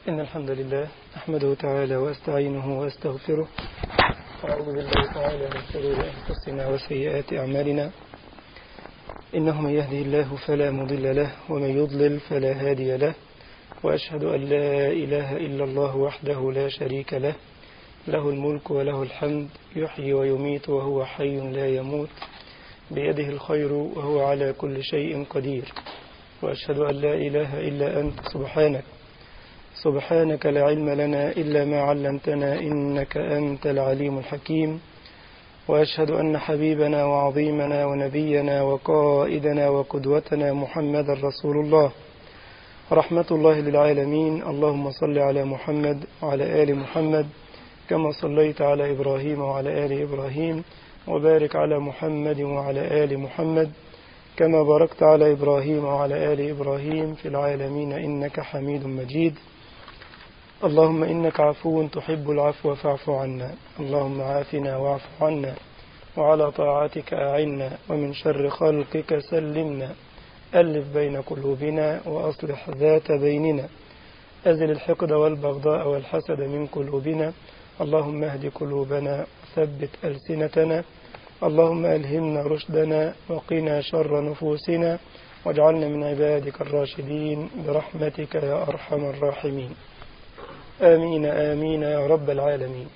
إن الحمد لله أحمده تعالى وأستعينه وأستغفره وأعوذ بالله تعالى من شرور أنفسنا وسيئات أعمالنا إنه من يهدي الله فلا مضل له ومن يضلل فلا هادي له وأشهد أن لا إله إلا الله وحده لا شريك له له الملك وله الحمد يحيي ويميت وهو حي لا يموت بيده الخير وهو على كل شيء قدير وأشهد أن لا إله إلا أنت سبحانك سبحانك لا علم لنا إلا ما علمتنا إنك أنت العليم الحكيم وأشهد أن حبيبنا وعظيمنا ونبينا وقائدنا وقدوتنا محمد رسول الله رحمة الله للعالمين اللهم صل على محمد وعلى آل محمد كما صليت على إبراهيم وعلى آل إبراهيم وبارك على محمد وعلى آل محمد كما باركت على إبراهيم وعلى آل إبراهيم في العالمين إنك حميد مجيد اللهم إنك عفو تحب العفو فاعف عنا اللهم عافنا واعف عنا وعلى طاعتك أعنا ومن شر خلقك سلمنا ألف بين قلوبنا وأصلح ذات بيننا أزل الحقد والبغضاء والحسد من قلوبنا اللهم اهد قلوبنا وثبت ألسنتنا اللهم ألهمنا رشدنا وقنا شر نفوسنا واجعلنا من عبادك الراشدين برحمتك يا أرحم الراحمين آمين آمين يا رب العالمين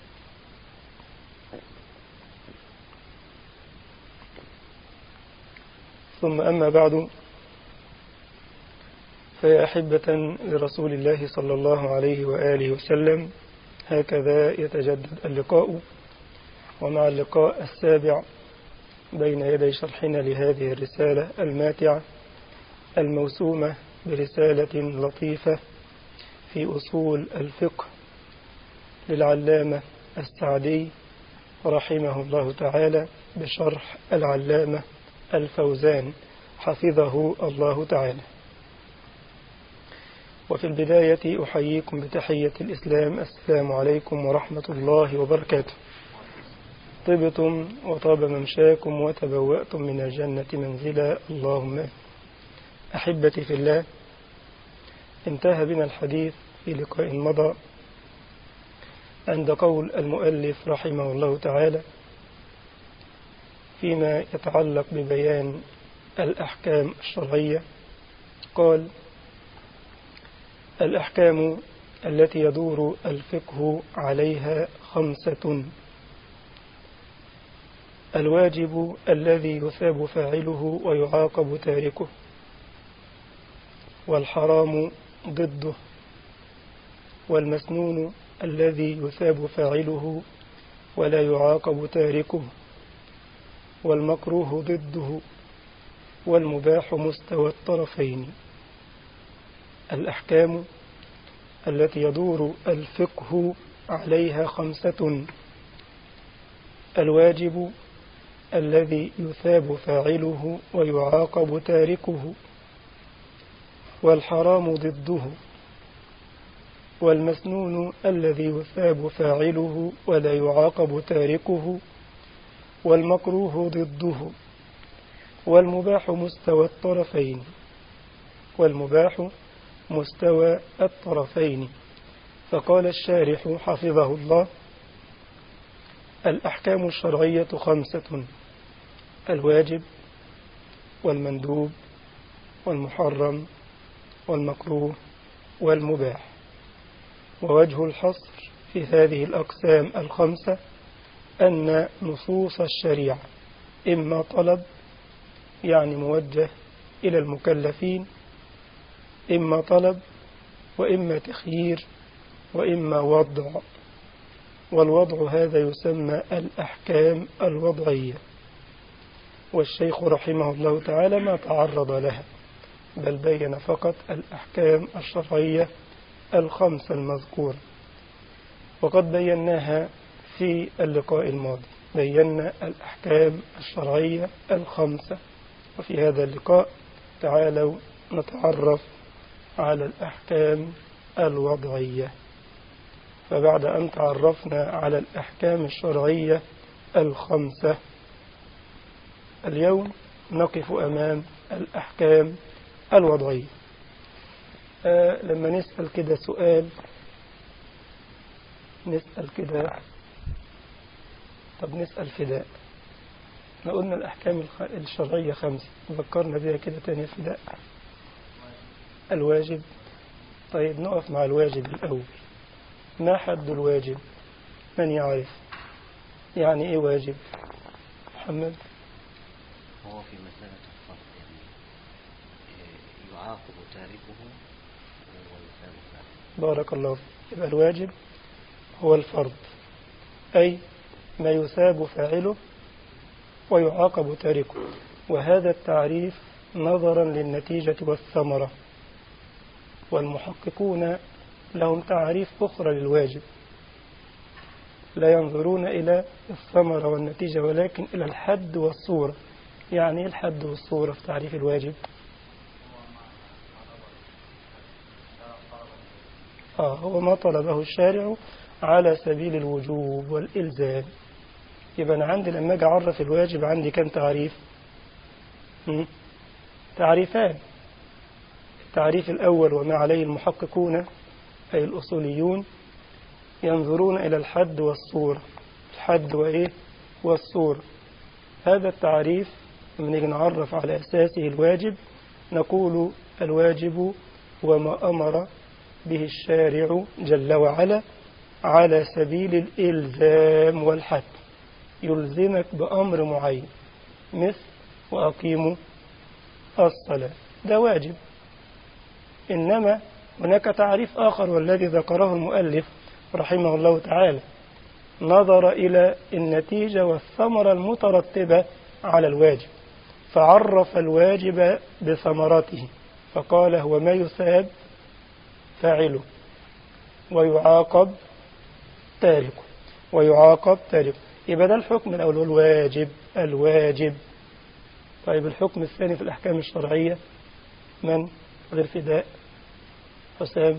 ثم أما بعد فيا أحبة لرسول الله صلى الله عليه وآله وسلم هكذا يتجدد اللقاء ومع اللقاء السابع بين يدي شرحنا لهذه الرسالة الماتعة الموسومة برسالة لطيفة في أصول الفقه للعلامة السعدي رحمه الله تعالى بشرح العلامة الفوزان حفظه الله تعالى وفي البداية أحييكم بتحية الإسلام السلام عليكم ورحمة الله وبركاته طبتم وطاب ممشاكم وتبوأتم من الجنة منزلا اللهم أحبتي في الله انتهى بنا الحديث في لقاء مضى عند قول المؤلف رحمه الله تعالى فيما يتعلق ببيان الأحكام الشرعية قال الأحكام التي يدور الفقه عليها خمسة الواجب الذي يثاب فاعله ويعاقب تاركه والحرام ضده والمسنون الذي يثاب فاعله ولا يعاقب تاركه والمكروه ضده والمباح مستوى الطرفين الأحكام التي يدور الفقه عليها خمسة الواجب الذي يثاب فاعله ويعاقب تاركه والحرام ضده والمسنون الذي يثاب فاعله ولا يعاقب تاركه والمكروه ضده والمباح مستوى الطرفين والمباح مستوى الطرفين فقال الشارح حفظه الله الأحكام الشرعية خمسة الواجب والمندوب والمحرم والمكروه والمباح ووجه الحصر في هذه الأقسام الخمسة أن نصوص الشريعة إما طلب يعني موجه إلى المكلفين إما طلب وإما تخيير وإما وضع والوضع هذا يسمى الأحكام الوضعية والشيخ رحمه الله تعالى ما تعرض لها بل بين فقط الأحكام الشرعية الخمسة المذكورة وقد بيناها في اللقاء الماضي بينا الأحكام الشرعية الخمسة وفي هذا اللقاء تعالوا نتعرف على الأحكام الوضعية فبعد أن تعرفنا على الأحكام الشرعية الخمسة اليوم نقف أمام الأحكام الوضعية آه لما نسأل كده سؤال نسأل كده طب نسأل فداء احنا قلنا الأحكام الخ- الشرعية خمسة ذكرنا بيها كده تاني فداء الواجب طيب نقف مع الواجب الأول ما حد الواجب من يعرف يعني إيه واجب محمد هو في مسألة الفرض يعني إيه، يعاقب تاركه ويثاب فاعله بارك الله فيك يبقى الواجب هو الفرض أي ما يثاب فاعله ويعاقب تاركه وهذا التعريف نظرا للنتيجة والثمرة والمحققون لهم تعريف أخرى للواجب لا ينظرون إلى الثمرة والنتيجة ولكن إلى الحد والصورة يعني إيه الحد والصورة في تعريف الواجب آه هو ما طلبه الشارع على سبيل الوجوب والإلزام يبقى أنا عندي لما أجي أعرف الواجب عندي كم تعريف م? تعريفان التعريف الأول وما عليه المحققون أي الأصوليون ينظرون إلى الحد والصورة الحد وإيه والصورة هذا التعريف لما نيجي نعرف على أساسه الواجب نقول الواجب هو ما أمر به الشارع جل وعلا على سبيل الإلزام والحد يلزمك بأمر معين مثل وأقيموا الصلاة ده واجب إنما هناك تعريف آخر والذي ذكره المؤلف رحمه الله تعالى نظر إلى النتيجة والثمرة المترتبة على الواجب فعرف الواجب بثمرته فقال هو ما يثاب فاعله ويعاقب تاركه ويعاقب تاركه يبقى ده الحكم الأول هو الواجب الواجب طيب الحكم الثاني في الأحكام الشرعية من غير فداء حسام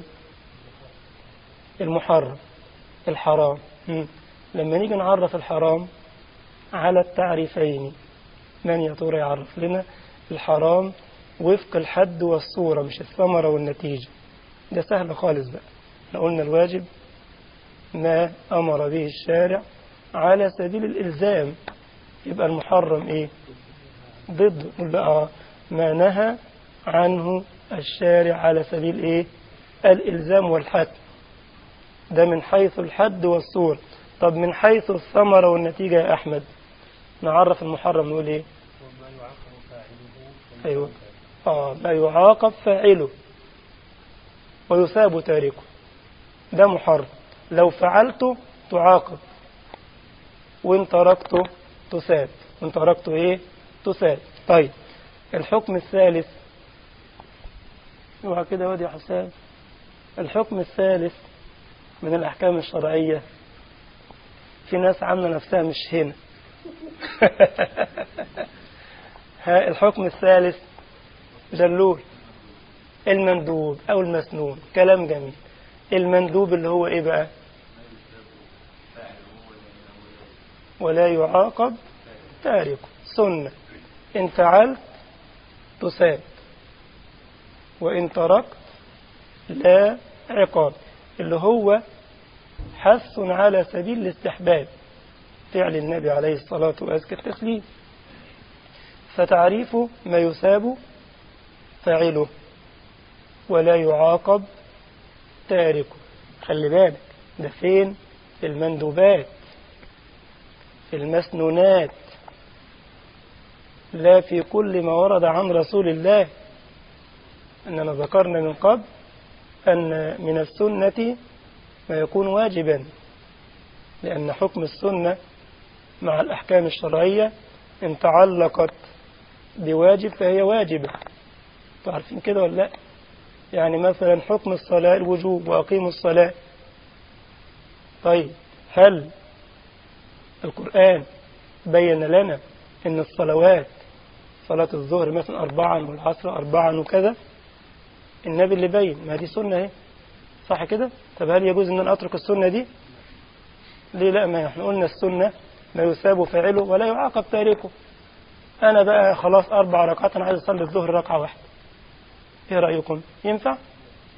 المحرم الحرام مم. لما نيجي نعرف الحرام على التعريفين من يا ترى يعرف لنا الحرام وفق الحد والصورة مش الثمرة والنتيجة ده سهل خالص بقى احنا قلنا الواجب ما أمر به الشارع على سبيل الإلزام يبقى المحرم إيه ضد نقول بقى ما نهى عنه الشارع على سبيل إيه الإلزام والحد ده من حيث الحد والصور طب من حيث الثمرة والنتيجة يا أحمد نعرف المحرم نقول إيه وما يعاقب فاعله أيوة آه لا يعاقب فاعله ويثاب تاركه ده محرم لو فعلته تعاقب وإن تركته تثاب وإن تركته إيه تثاب طيب الحكم الثالث اوعى كده وادي يا حسام الحكم الثالث من الأحكام الشرعية في ناس عاملة نفسها مش هنا ها الحكم الثالث جلول المندوب أو المسنون كلام جميل المندوب اللي هو إيه بقى ولا يعاقب تاركه سنة إن فعلت تساب وإن تركت لا عقاب اللي هو حث على سبيل الاستحباب فعل النبي عليه الصلاة وأزكى التسليم فتعريف ما يثاب فاعله ولا يعاقب تاركه خلي بالك ده فين في المندوبات في المسنونات لا في كل ما ورد عن رسول الله أننا ذكرنا من قبل أن من السنة ما يكون واجبا لأن حكم السنة مع الأحكام الشرعية إن تعلقت بواجب فهي واجبة تعرفين كده ولا لا يعني مثلا حكم الصلاة الوجوب وأقيموا الصلاة طيب هل القرآن بين لنا أن الصلوات صلاة الظهر مثلا أربعا والعصر أربعا وكذا النبي اللي بين ما دي سنة اهي صح كده طب هل يجوز أن أنا أترك السنة دي ليه لا ما احنا قلنا السنة ما يثاب فاعله ولا يعاقب تاركه أنا بقى خلاص أربع ركعات أنا عايز أصلي الظهر ركعة واحدة إيه رأيكم ينفع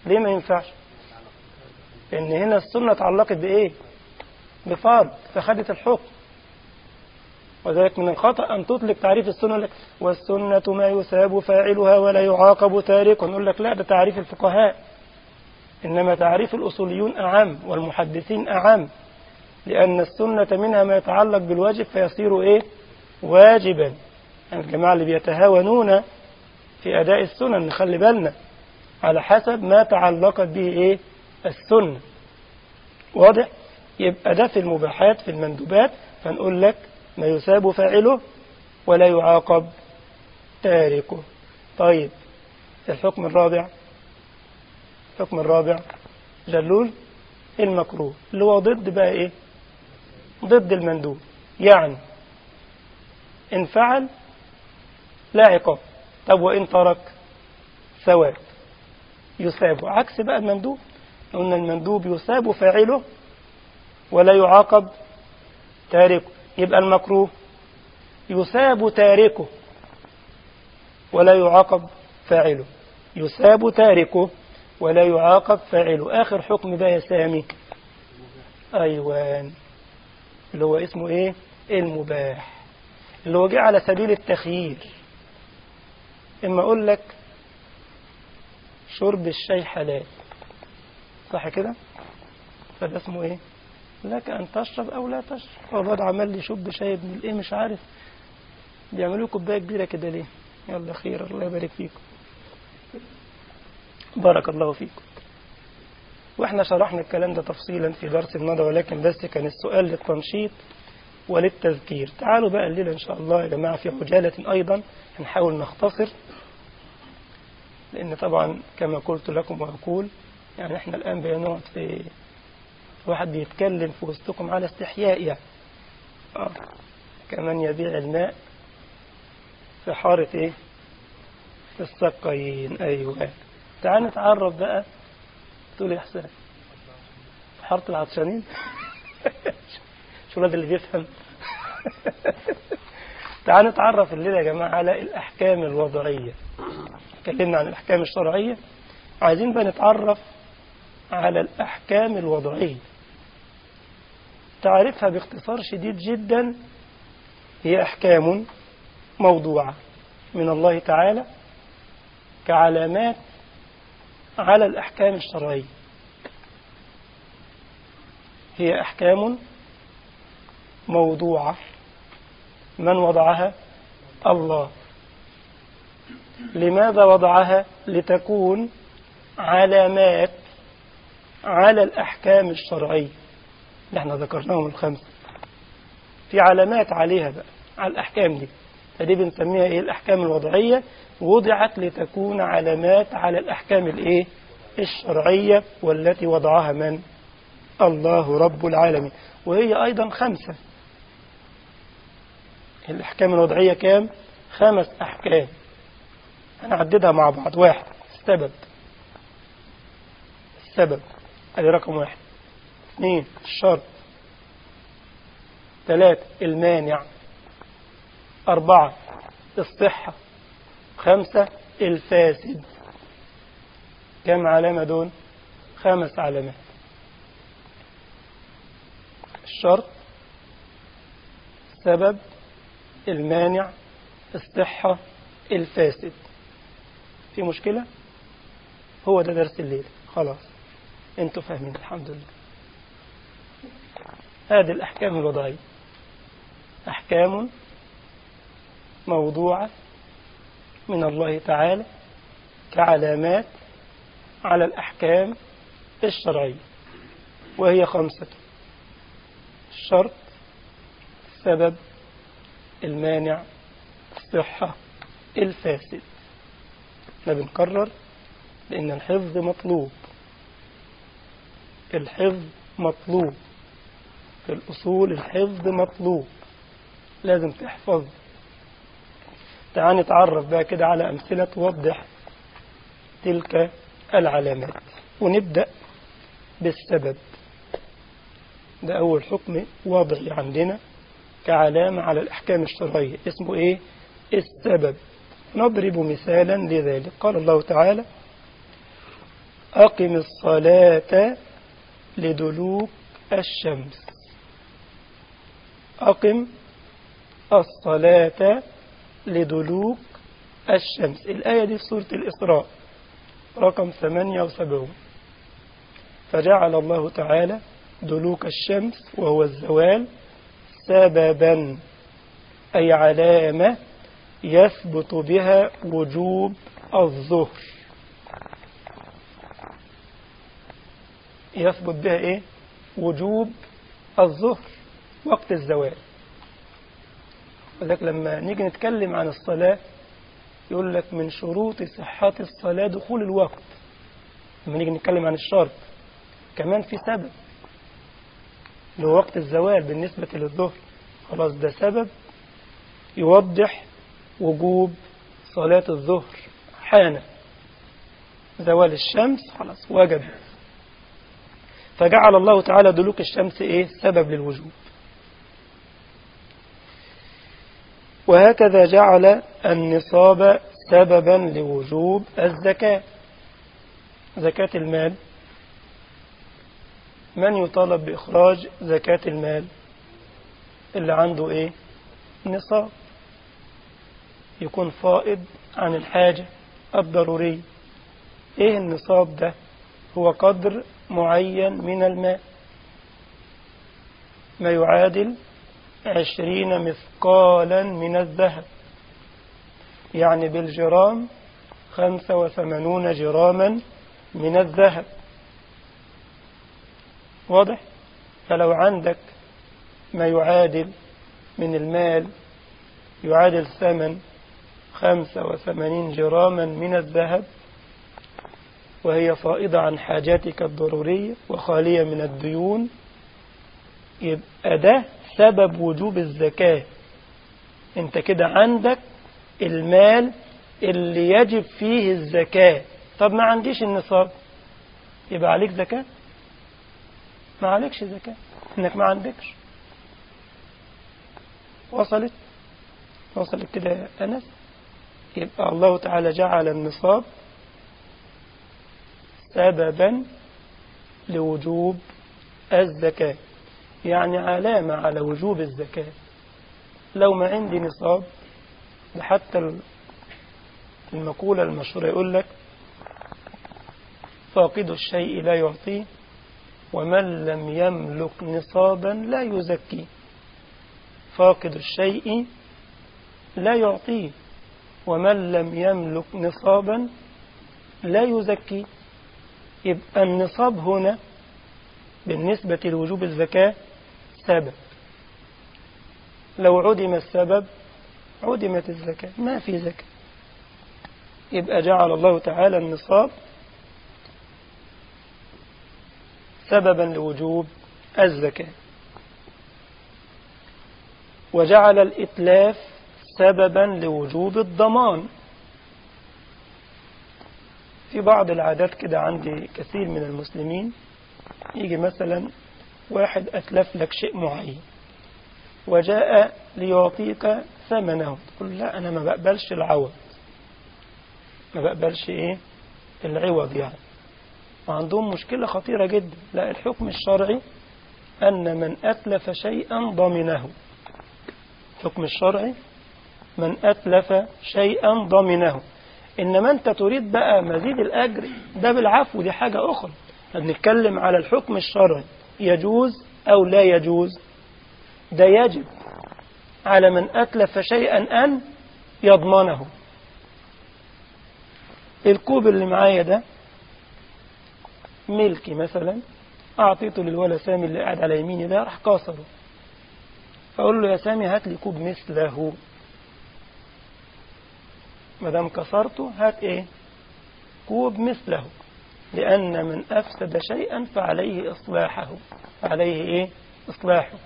ليه ما ينفعش لأن هنا السنة تعلقت بإيه بفرض فخدت الحكم وذلك من الخطأ أن تطلق تعريف السنة لك والسنة ما يثاب فاعلها ولا يعاقب تاركه نقول لك لا ده تعريف الفقهاء إنما تعريف الأصوليون أعم والمحدثين أعم لأن السنة منها ما يتعلق بالواجب فيصير إيه واجبا يعني الجماعة اللي بيتهاونون في أداء السنن نخلي بالنا على حسب ما تعلقت به إيه السنة واضح يبقى ده في المباحات في المندوبات فنقول لك ما يثاب فاعله ولا يعاقب تاركه طيب الحكم الرابع الحكم الرابع جلول المكروه اللي هو ضد بقى ايه ضد المندوب يعني إن فعل لا عقاب طب وإن ترك ثواب يثاب عكس بقى المندوب قلنا المندوب يثاب فاعله ولا يعاقب تاركه يبقى المكروه يثاب تاركه ولا يعاقب فاعله يثاب تاركه ولا يعاقب فاعله آخر حكم ده يا سامي أيوان اللي هو اسمه إيه المباح اللي هو جه على سبيل التخيير إما أقول لك شرب الشاي حلال صح كده فده اسمه إيه لك أن تشرب أو لا تشرب هو الواد عمال لي شب شاي ابن الإيه مش عارف بيعملوا كوباية كبيرة كده ليه يلا خير الله يبارك فيكم بارك الله فيكم واحنا شرحنا الكلام ده تفصيلا في درس الماضي ولكن بس كان السؤال للتنشيط وللتذكير تعالوا بقى الليلة إن شاء الله يا جماعة في عجالة أيضا هنحاول نختصر لأن طبعا كما قلت لكم وأقول يعني احنا الآن بنقعد في واحد بيتكلم في وسطكم على استحياء يعني آه. كمان يبيع الماء في حارة ايه في السقين ايوه تعال نتعرف بقى تقول يا حسين حارة العطشانين شو الواد اللي بيفهم تعال نتعرف الليلة يا جماعة على الأحكام الوضعية اتكلمنا عن الأحكام الشرعية عايزين بقى نتعرف على الأحكام الوضعية تعرفها باختصار شديد جدا هي أحكام موضوعة من الله تعالى كعلامات على الأحكام الشرعية هي أحكام موضوعة من وضعها الله لماذا وضعها لتكون علامات على الأحكام الشرعية اللي احنا ذكرناهم الخمسة في علامات عليها بقى على الأحكام دي فدي بنسميها ايه الأحكام الوضعية وضعت لتكون علامات على الأحكام الايه الشرعية والتي وضعها من الله رب العالمين وهي أيضا خمسة الأحكام الوضعية كام خمس أحكام هنعددها مع بعض واحد السبب السبب ادي رقم واحد اثنين الشرط ثلاثة المانع أربعة الصحة خمسة الفاسد كم علامة دون خمس علامات الشرط السبب المانع الصحة الفاسد في مشكلة هو ده درس الليل خلاص انتوا فاهمين الحمد لله هذه الأحكام الوضعية أحكام موضوعة من الله تعالى كعلامات على الأحكام الشرعية وهي خمسة الشرط السبب المانع الصحة الفاسد احنا بنكرر لأن الحفظ مطلوب الحفظ مطلوب في الأصول الحفظ مطلوب لازم تحفظ تعال نتعرف بقى كده على أمثلة توضح تلك العلامات ونبدأ بالسبب ده أول حكم واضح عندنا كعلامة على الأحكام الشرعية اسمه إيه؟ السبب نضرب مثالا لذلك قال الله تعالى أقم الصلاة لدلوك الشمس أقم الصلاة لدلوك الشمس الآية دي في سورة الإسراء رقم 78 فجعل الله تعالى دلوك الشمس وهو الزوال سببا أي علامة يثبت بها وجوب الظهر يثبت بها إيه؟ وجوب الظهر وقت الزوال وذلك لما نيجي نتكلم عن الصلاة يقول لك من شروط صحة الصلاة دخول الوقت لما نيجي نتكلم عن الشرط كمان في سبب اللي هو وقت الزوال بالنسبة للظهر خلاص ده سبب يوضح وجوب صلاة الظهر حان زوال الشمس خلاص وجب فجعل الله تعالى دلوك الشمس ايه سبب للوجوب وهكذا جعل النصاب سببا لوجوب الزكاة زكاة المال من يطالب بإخراج زكاة المال اللي عنده إيه نصاب يكون فائض عن الحاجة الضرورية إيه النصاب ده هو قدر معين من الماء ما يعادل عشرين مثقالا من الذهب يعني بالجرام خمسة وثمانون جراما من الذهب واضح فلو عندك ما يعادل من المال يعادل ثمن خمسة وثمانين جراما من الذهب وهي فائضة عن حاجاتك الضرورية وخالية من الديون يبقى ده سبب وجوب الزكاة انت كده عندك المال اللي يجب فيه الزكاة طب ما عنديش النصاب يبقى عليك زكاة ما عليكش زكاة انك ما عندكش وصلت وصلت كده يا أنس يبقى الله تعالى جعل النصاب سببا لوجوب الزكاة يعني علامة على وجوب الزكاة لو ما عندي نصاب ده حتى المقولة المشهورة يقول لك فاقد الشيء لا يعطيه ومن لم يملك نصابا لا يزكيه فاقد الشيء لا يعطيه ومن لم يملك نصابا لا يزكيه يبقى النصاب هنا بالنسبة لوجوب الزكاة سبب لو عدم السبب عدمت الزكاة ما في زكاة يبقى جعل الله تعالى النصاب سببا لوجوب الزكاة وجعل الإتلاف سببا لوجوب الضمان في بعض العادات كده عند كثير من المسلمين يجي مثلا واحد أتلف لك شيء معين وجاء ليعطيك ثمنه تقول لا أنا ما بقبلش العوض ما بقبلش إيه العوض يعني وعندهم مشكلة خطيرة جدا لا الحكم الشرعي أن من أتلف شيئا ضمنه الحكم الشرعي من أتلف شيئا ضمنه إنما أنت تريد بقى مزيد الأجر ده بالعفو دي حاجة أخرى بنتكلم على الحكم الشرعي يجوز أو لا يجوز ده يجب على من أتلف شيئا أن يضمنه الكوب اللي معايا ده ملكي مثلا أعطيته للولد سامي اللي قاعد على يميني ده راح كسره فأقول له يا سامي هات لي كوب مثله ما دام كسرته هات ايه كوب مثله لأن من أفسد شيئا فعليه إصلاحه فعليه إيه إصلاحه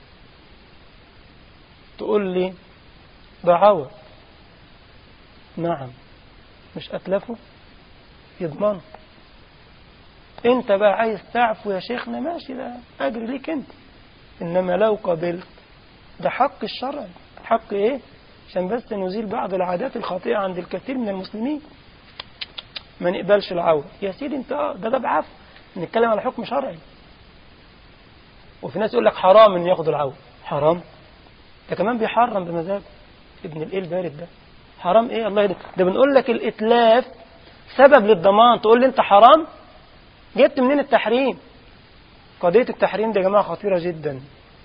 تقول لي ده عوض نعم مش أتلفه يضمنه انت بقى عايز تعفو يا شيخنا ماشي ده أجر ليك انت إنما لو قبلت ده حق الشرع حق إيه عشان بس نزيل بعض العادات الخاطئة عند الكثير من المسلمين ما نقبلش العودة يا سيدي انت اه ده ده بعفو نتكلم على حكم شرعي وفي ناس يقول لك حرام ان ياخد العودة حرام ده كمان بيحرم بمزاجه ابن الايه البارد ده حرام ايه الله يهديك ده بنقول لك الاتلاف سبب للضمان تقول لي انت حرام جبت منين التحريم قضية التحريم دي يا جماعة خطيرة جدا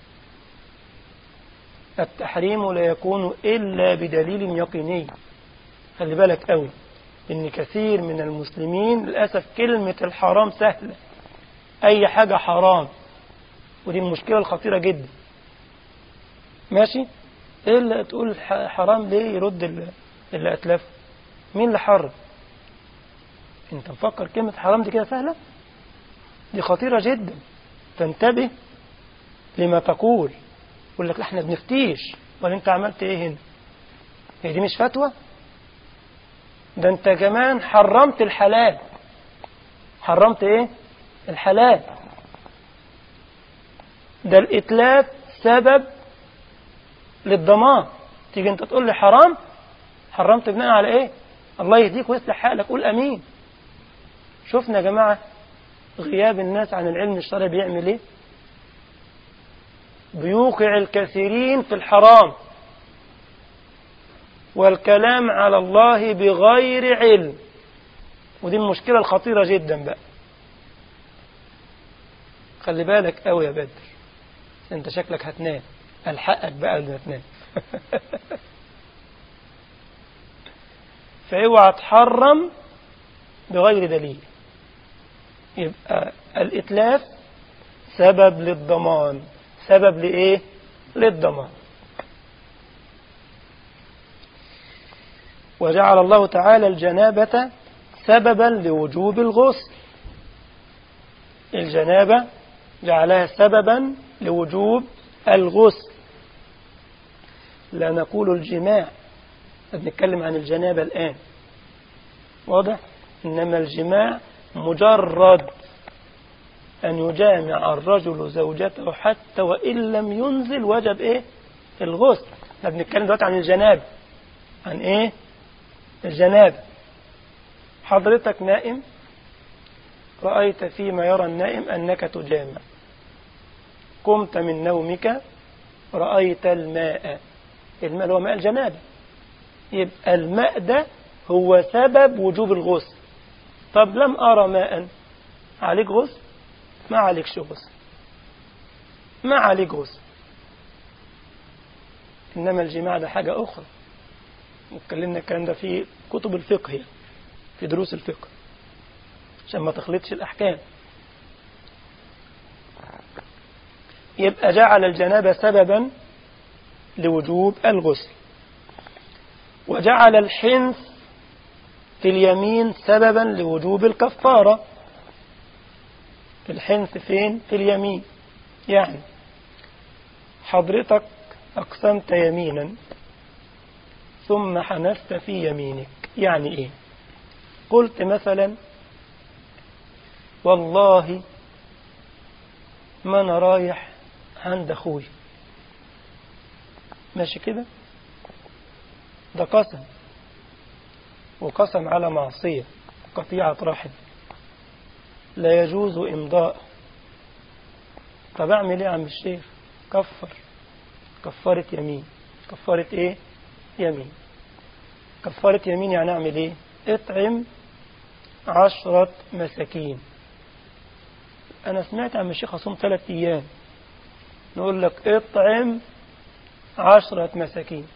التحريم لا يكون إلا بدليل يقيني خلي بالك قوي إن كثير من المسلمين للأسف كلمة الحرام سهلة أي حاجة حرام ودي المشكلة الخطيرة جدا ماشي إيه اللي تقول حرام ليه يرد اللي أتلفه مين اللي حرم انت مفكر كلمة حرام دي كده سهلة دي خطيرة جدا فانتبه لما تقول يقول لك احنا بنفتيش ولا انت عملت ايه هنا هي دي مش فتوى ده انت كمان حرمت الحلال حرمت ايه الحلال ده الاتلاف سبب للضمان تيجي انت تقول لي حرام حرمت بناء على ايه الله يهديك ويصلح حالك قول امين شفنا يا جماعه غياب الناس عن العلم الشرعي بيعمل ايه بيوقع الكثيرين في الحرام والكلام على الله بغير علم ودي المشكلة الخطيرة جدا بقى خلي بالك قوي يا بدر انت شكلك هتنام الحقك بقى قبل ما تنام فاوعى تحرم بغير دليل يبقى الإتلاف سبب للضمان سبب لإيه للضمان وجعل الله تعالى الجنابة سببا لوجوب الغسل الجنابة جعلها سببا لوجوب الغسل لا نقول الجماع بنتكلم عن الجنابة الآن واضح إنما الجماع مجرد أن يجامع الرجل زوجته حتى وإن لم ينزل وجب إيه الغسل احنا بنتكلم دلوقتي عن الجنابة عن إيه الجنابة حضرتك نائم رأيت فيما يرى النائم أنك تجامع قمت من نومك رأيت الماء الماء هو ماء الجنابة يبقى الماء ده هو سبب وجوب الغسل طب لم أرى ماء عليك غسل ما عليكش غسل ما عليك غسل إنما الجماع ده حاجة أخرى واتكلمنا الكلام ده في كتب الفقه يعني في دروس الفقه عشان ما تخلطش الأحكام يبقى جعل الجنابة سببا لوجوب الغسل وجعل الحنث في اليمين سببا لوجوب الكفارة الحنث فين في اليمين يعني حضرتك أقسمت يمينا ثم حنثت في يمينك يعني إيه قلت مثلا والله ما أنا رايح عند أخوي ماشي كده ده قسم وقسم على معصية قطيعة رحم لا يجوز إمضاء طب أعمل إيه يا عم الشيخ كفر كفارة يمين كفارة إيه يمين كفارة يمين يعني أعمل إيه اطعم عشرة مساكين أنا سمعت عن الشيخ أصوم ثلاثة أيام نقول لك اطعم عشرة مساكين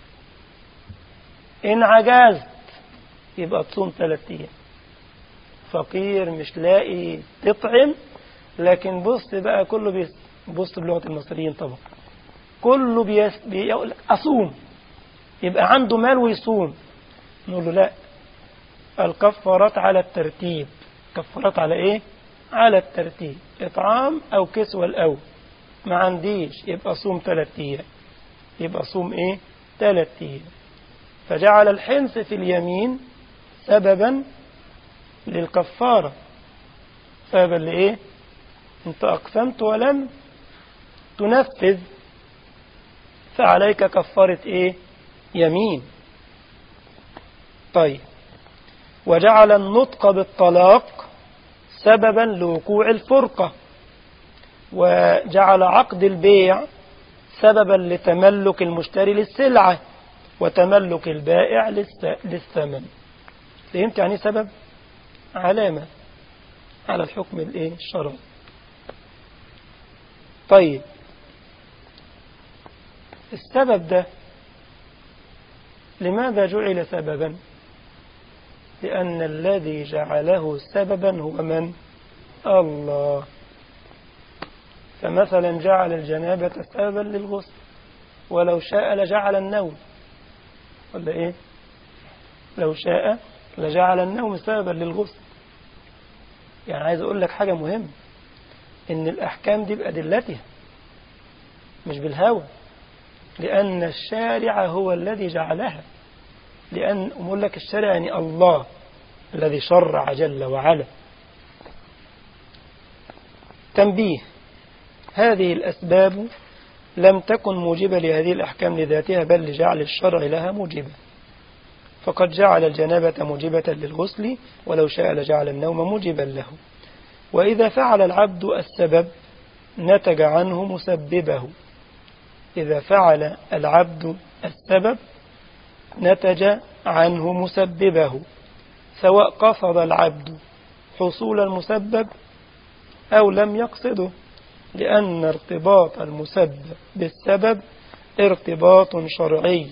إن عجزت يبقى تصوم ثلاثة أيام فقير مش لاقي تطعم لكن بص بقى كله بيس بص بلغة المصريين طبعا كله بيس بيقول لك أصوم يبقى عنده مال ويصوم نقول له لا الكفارات على الترتيب كفارات على ايه على الترتيب اطعام او كسوة الاول ما عنديش يبقى صوم ثلاث ايام يبقى صوم ايه ثلاث ايام فجعل الحنث في اليمين سببا للكفارة سببا لإيه انت أقسمت ولم تنفذ فعليك كفارة إيه يمين طيب وجعل النطق بالطلاق سببا لوقوع الفرقة وجعل عقد البيع سببا لتملك المشتري للسلعة وتملك البائع للثمن فهمت يعني سبب علامة على الحكم الايه الشرعي طيب السبب ده لماذا جعل سببا لأن الذي جعله سببا هو من الله فمثلا جعل الجنابة سببا للغسل ولو شاء لجعل النوم ولا إيه لو شاء لجعل النوم سببا للغسل يعني عايز أقول لك حاجة مهمة إن الأحكام دي بأدلتها مش بالهوى لأن الشارع هو الذي جعلها لأن أقول لك الشارع يعني الله الذي شرع جل وعلا تنبيه هذه الأسباب لم تكن موجبة لهذه الأحكام لذاتها بل لجعل الشرع لها موجبة فقد جعل الجنابة موجبة للغسل ولو شاء لجعل النوم موجبا له وإذا فعل العبد السبب نتج عنه مسببه إذا فعل العبد السبب نتج عنه مسببه سواء قصد العبد حصول المسبب أو لم يقصده لأن ارتباط المسبب بالسبب ارتباط شرعي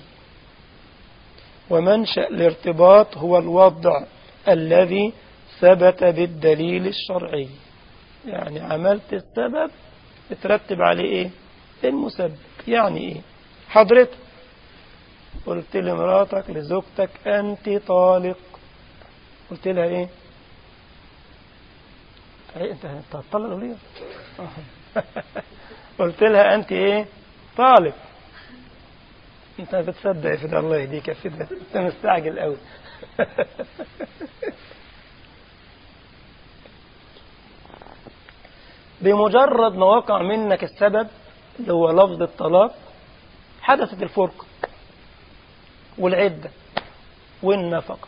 ومنشأ الارتباط هو الوضع الذي ثبت بالدليل الشرعي يعني عملت السبب اترتب عليه ايه المسبب يعني ايه حضرتك قلت لمراتك لزوجتك انت طالق قلت لها ايه ايه انت انت هتطلق ليه قلت لها انت ايه طالق انت بتصدق في ده الله يهديك يا فدا انت مستعجل قوي بمجرد ما وقع منك السبب اللي هو لفظ الطلاق حدثت الفرقة والعدة والنفقة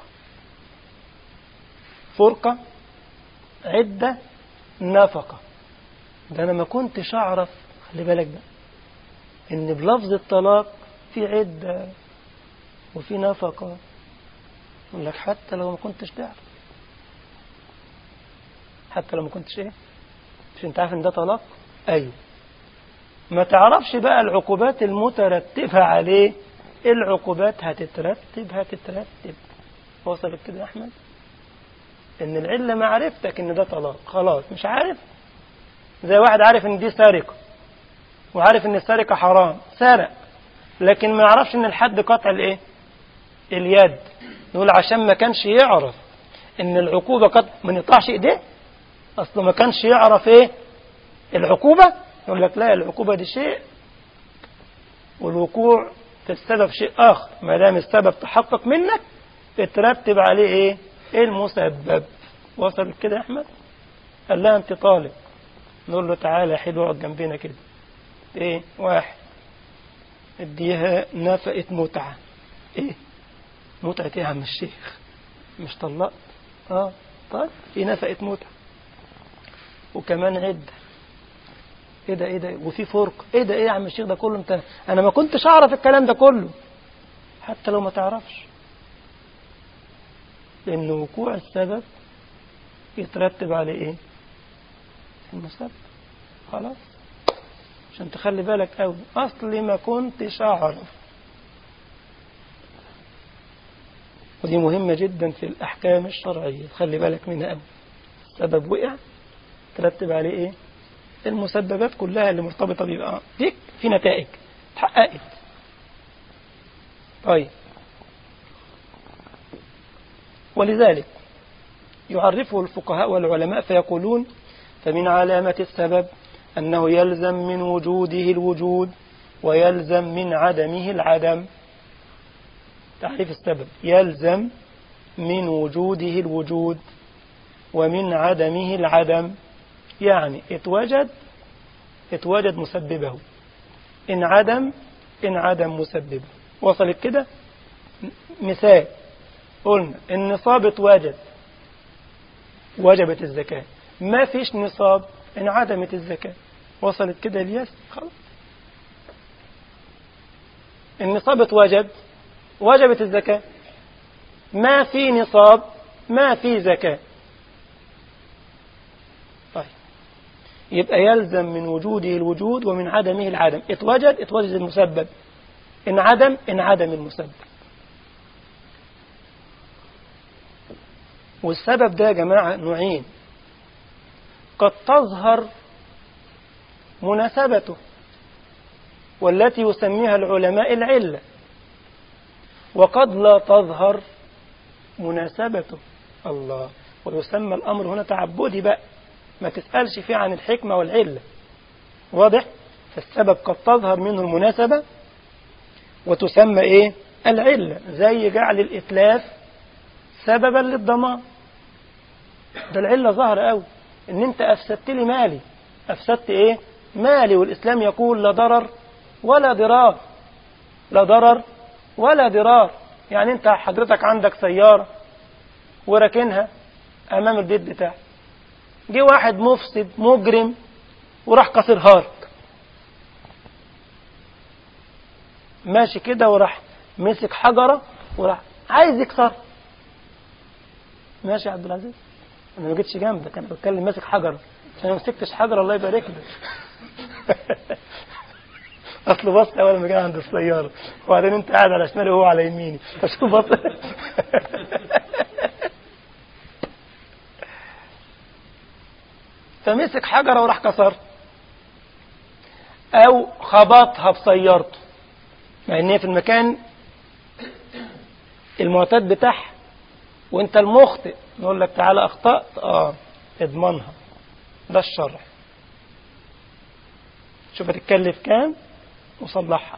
فرقة عدة نفقة ده أنا ما كنتش أعرف خلي بالك بقى إن بلفظ الطلاق في عدة وفي نفقة يقول لك حتى لو ما كنتش تعرف حتى لو ما كنتش ايه مش انت عارف ان ده طلاق ايوه ما تعرفش بقى العقوبات المترتبة عليه العقوبات هتترتب هتترتب وصلت كده يا احمد ان العلة معرفتك ان ده طلاق خلاص مش عارف زي واحد عارف ان دي سرقة وعارف ان السرقة حرام سرق لكن ما يعرفش ان الحد قطع الايه اليد نقول عشان ما كانش يعرف ان العقوبة قد ما نقطعش ايديه اصله ما كانش يعرف ايه العقوبة يقول لك لا العقوبة دي شيء والوقوع في السبب شيء آخر ما دام السبب تحقق منك اترتب عليه ايه المسبب وصل كده يا احمد قال لها انت طالب نقول له تعالى يا حلو اقعد جنبنا كده ايه واحد اديها نفقة متعة ايه متعة ايه يا عم الشيخ مش طلقت اه طيب في نفقة متعة وكمان عدة ايه ده ايه ده وفي فرق ايه ده ايه يا عم الشيخ ده كله انت انا ما كنتش اعرف الكلام ده كله حتى لو ما تعرفش لان وقوع السبب يترتب عليه ايه المسبب خلاص عشان تخلي بالك قوي اصلي ما كنتش اعرف ودي مهمة جدا في الأحكام الشرعية خلي بالك منها قوي السبب وقع ترتب عليه إيه المسببات كلها اللي مرتبطة بيبقى ديك في نتائج اتحققت طيب ولذلك يعرفه الفقهاء والعلماء فيقولون فمن علامة السبب أنه يلزم من وجوده الوجود ويلزم من عدمه العدم تعريف السبب يلزم من وجوده الوجود ومن عدمه العدم يعني اتوجد اتوجد مسببه إن عدم إن عدم مسببه وصلت كده مثال قلنا النصاب اتوجد وجبت الزكاة ما فيش نصاب انعدمت الزكاة وصلت كده الياس خلاص النصاب اتوجد وجبت الزكاة ما في نصاب ما في زكاة طيب يبقى يلزم من وجوده الوجود ومن عدمه العدم اتوجد اتوجد المسبب إن عدم إن عدم المسبب والسبب ده يا جماعة نوعين قد تظهر مناسبته والتي يسميها العلماء العلة وقد لا تظهر مناسبته الله ويسمى الأمر هنا تعبدي بقى ما تسألش فيه عن الحكمة والعلة واضح فالسبب قد تظهر منه المناسبة وتسمى ايه العلة زي جعل الإتلاف سببا للضمان ده العلة ظاهرة قوي ان انت افسدت لي مالي افسدت ايه مالي والاسلام يقول لا ضرر ولا ضرار لا ضرر ولا ضرار يعني انت حضرتك عندك سيارة وراكنها امام البيت بتاعك جه واحد مفسد مجرم وراح كسرها لك ماشي كده وراح مسك حجرة وراح عايز يكسر ماشي يا عبد العزيز انا ما جيتش جنبك انا بتكلم ماسك حجر عشان ما مسكتش حجر الله يبارك لك اصل بص اول ما جه عند السياره وبعدين انت قاعد على شمالي وهو على يميني فشوف بص فمسك حجره وراح كسر او خبطها بسيارته مع ان هي في المكان المعتاد بتاعها وانت المخطئ نقول لك تعالى اخطأت اه اضمنها ده الشرع شوف هتتكلف كام وصلحها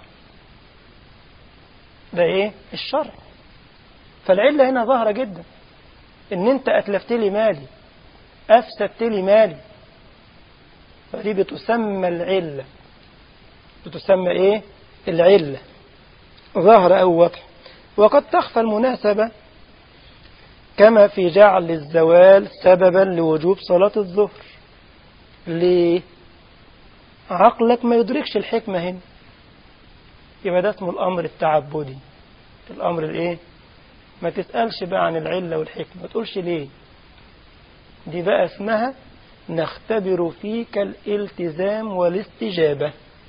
ده ايه الشرع فالعلة هنا ظاهرة جدا ان انت اتلفت لي مالي افسدت لي مالي فدي بتسمى العلة بتسمى ايه العلة ظاهرة او واضحة وقد تخفى المناسبة كما في جعل الزوال سببا لوجوب صلاة الظهر ليه عقلك ما يدركش الحكمة هنا يبقى ده اسمه الأمر التعبدي الأمر الإيه ما تسألش بقى عن العلة والحكمة ما تقولش ليه دي بقى اسمها نختبر فيك الالتزام والاستجابة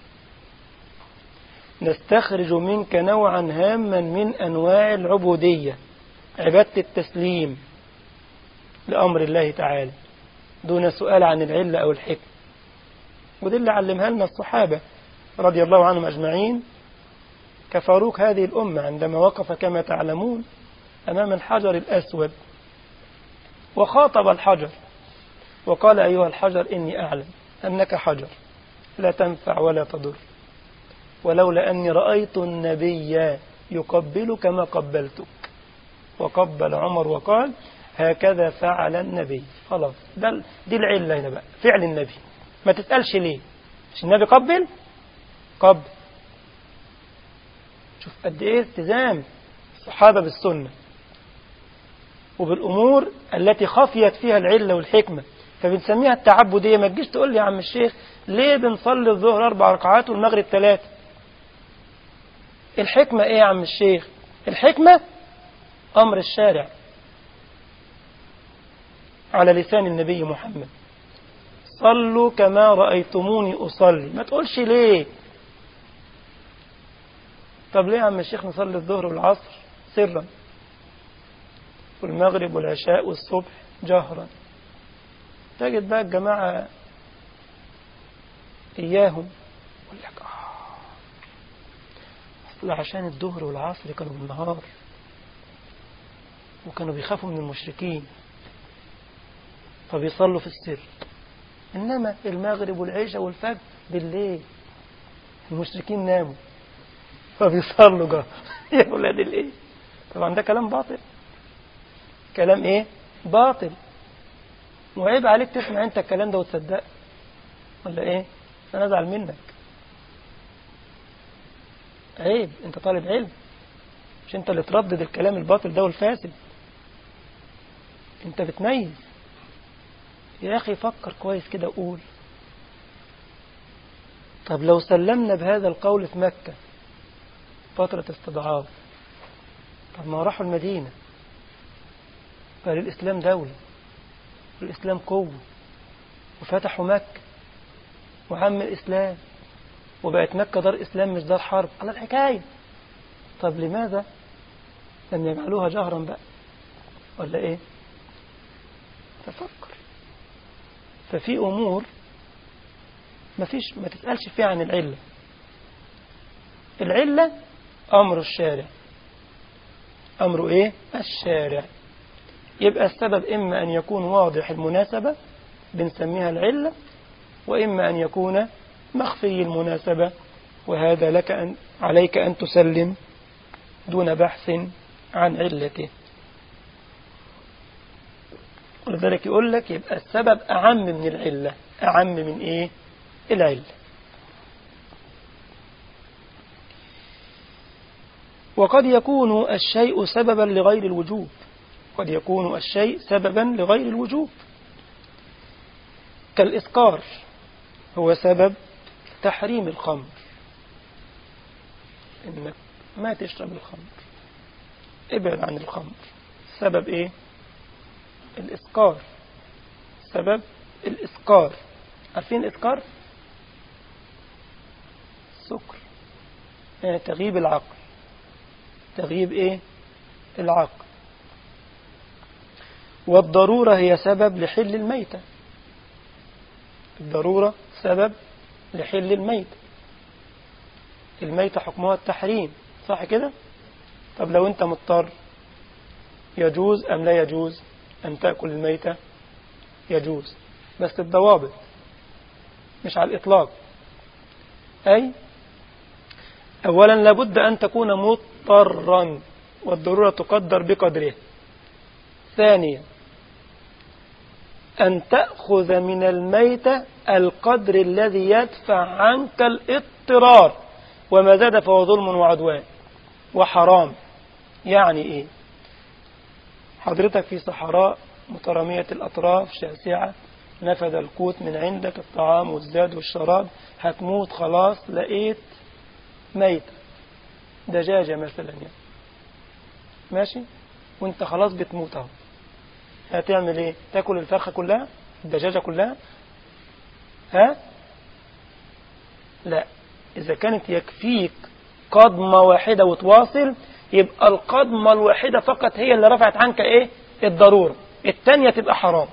نستخرج منك نوعا هاما من أنواع العبودية عبادة التسليم لأمر الله تعالى دون سؤال عن العلة أو الحكم ودي اللي علمها لنا الصحابة رضي الله عنهم أجمعين كفاروق هذه الأمة عندما وقف كما تعلمون أمام الحجر الأسود وخاطب الحجر وقال أيها الحجر إني أعلم أنك حجر لا تنفع ولا تضر ولولا أني رأيت النبي يقبلك ما قبلتك وقبل عمر وقال هكذا فعل النبي خلاص ده دي العلة هنا بقى فعل النبي ما تسألش ليه مش النبي قبل قبل شوف قد ايه التزام الصحابة بالسنة وبالأمور التي خفيت فيها العلة والحكمة فبنسميها التعبدية ما تجيش تقول لي يا عم الشيخ ليه بنصلي الظهر أربع ركعات والمغرب ثلاثة الحكمة ايه يا عم الشيخ الحكمة أمر الشارع على لسان النبي محمد صلوا كما رأيتموني أصلي ما تقولش ليه طب ليه يا عم الشيخ نصلي الظهر والعصر سرا والمغرب والعشاء والصبح جهرا تجد بقى الجماعة إياهم يقول لك آه أصل عشان الظهر والعصر كانوا بالنهار وكانوا بيخافوا من المشركين فبيصلوا في السر إنما المغرب والعشاء والفجر بالليل المشركين ناموا فبيصلوا جهر يا ولاد الايه طبعا ده كلام باطل كلام ايه باطل وعيب عليك تسمع انت الكلام ده وتصدق ولا ايه انا ازعل منك عيب انت طالب علم مش انت اللي تردد الكلام الباطل ده والفاسد انت بتميز يا أخي فكر كويس كده وقول طب لو سلمنا بهذا القول في مكة فترة استضعاف طب ما راحوا المدينة قال الإسلام دولة والإسلام قوة وفتحوا مكة وعم الإسلام وبقت مكة دار إسلام مش دار حرب على الحكاية طب لماذا لم يجعلوها جهرا بقى ولا إيه تفكر ففي أمور ما فيش ما تسألش فيها عن العلة العلة أمر الشارع أمر إيه الشارع يبقى السبب إما أن يكون واضح المناسبة بنسميها العلة وإما أن يكون مخفي المناسبة وهذا لك أن عليك أن تسلم دون بحث عن علته ولذلك يقول لك يبقى السبب أعم من العلة أعم من إيه العلة وقد يكون الشيء سببا لغير الوجوب قد يكون الشيء سببا لغير الوجوب كالإسقار هو سبب تحريم الخمر إنك ما تشرب الخمر ابعد عن الخمر سبب إيه الإسقار سبب الإسقار عارفين الإسقار سكر يعني تغيب العقل تغيب إيه العقل والضرورة هي سبب لحل الميتة الضرورة سبب لحل الميتة الميتة حكمها التحريم صح كده طب لو انت مضطر يجوز أم لا يجوز أن تأكل الميتة يجوز بس الضوابط مش على الإطلاق أي أولا لابد أن تكون مضطرا والضرورة تقدر بقدره ثانيا أن تأخذ من الميتة القدر الذي يدفع عنك الاضطرار وما زاد فهو ظلم وعدوان وحرام يعني إيه حضرتك في صحراء مترامية الأطراف شاسعة نفذ القوت من عندك الطعام والزاد والشراب هتموت خلاص لقيت ميتة دجاجة مثلا يعني ماشي وانت خلاص بتموت اهو هتعمل ايه تاكل الفرخة كلها الدجاجة كلها ها لا إذا كانت يكفيك قضمة واحدة وتواصل يبقى القضمة الواحدة فقط هي اللي رفعت عنك ايه الضرورة التانية تبقى حرام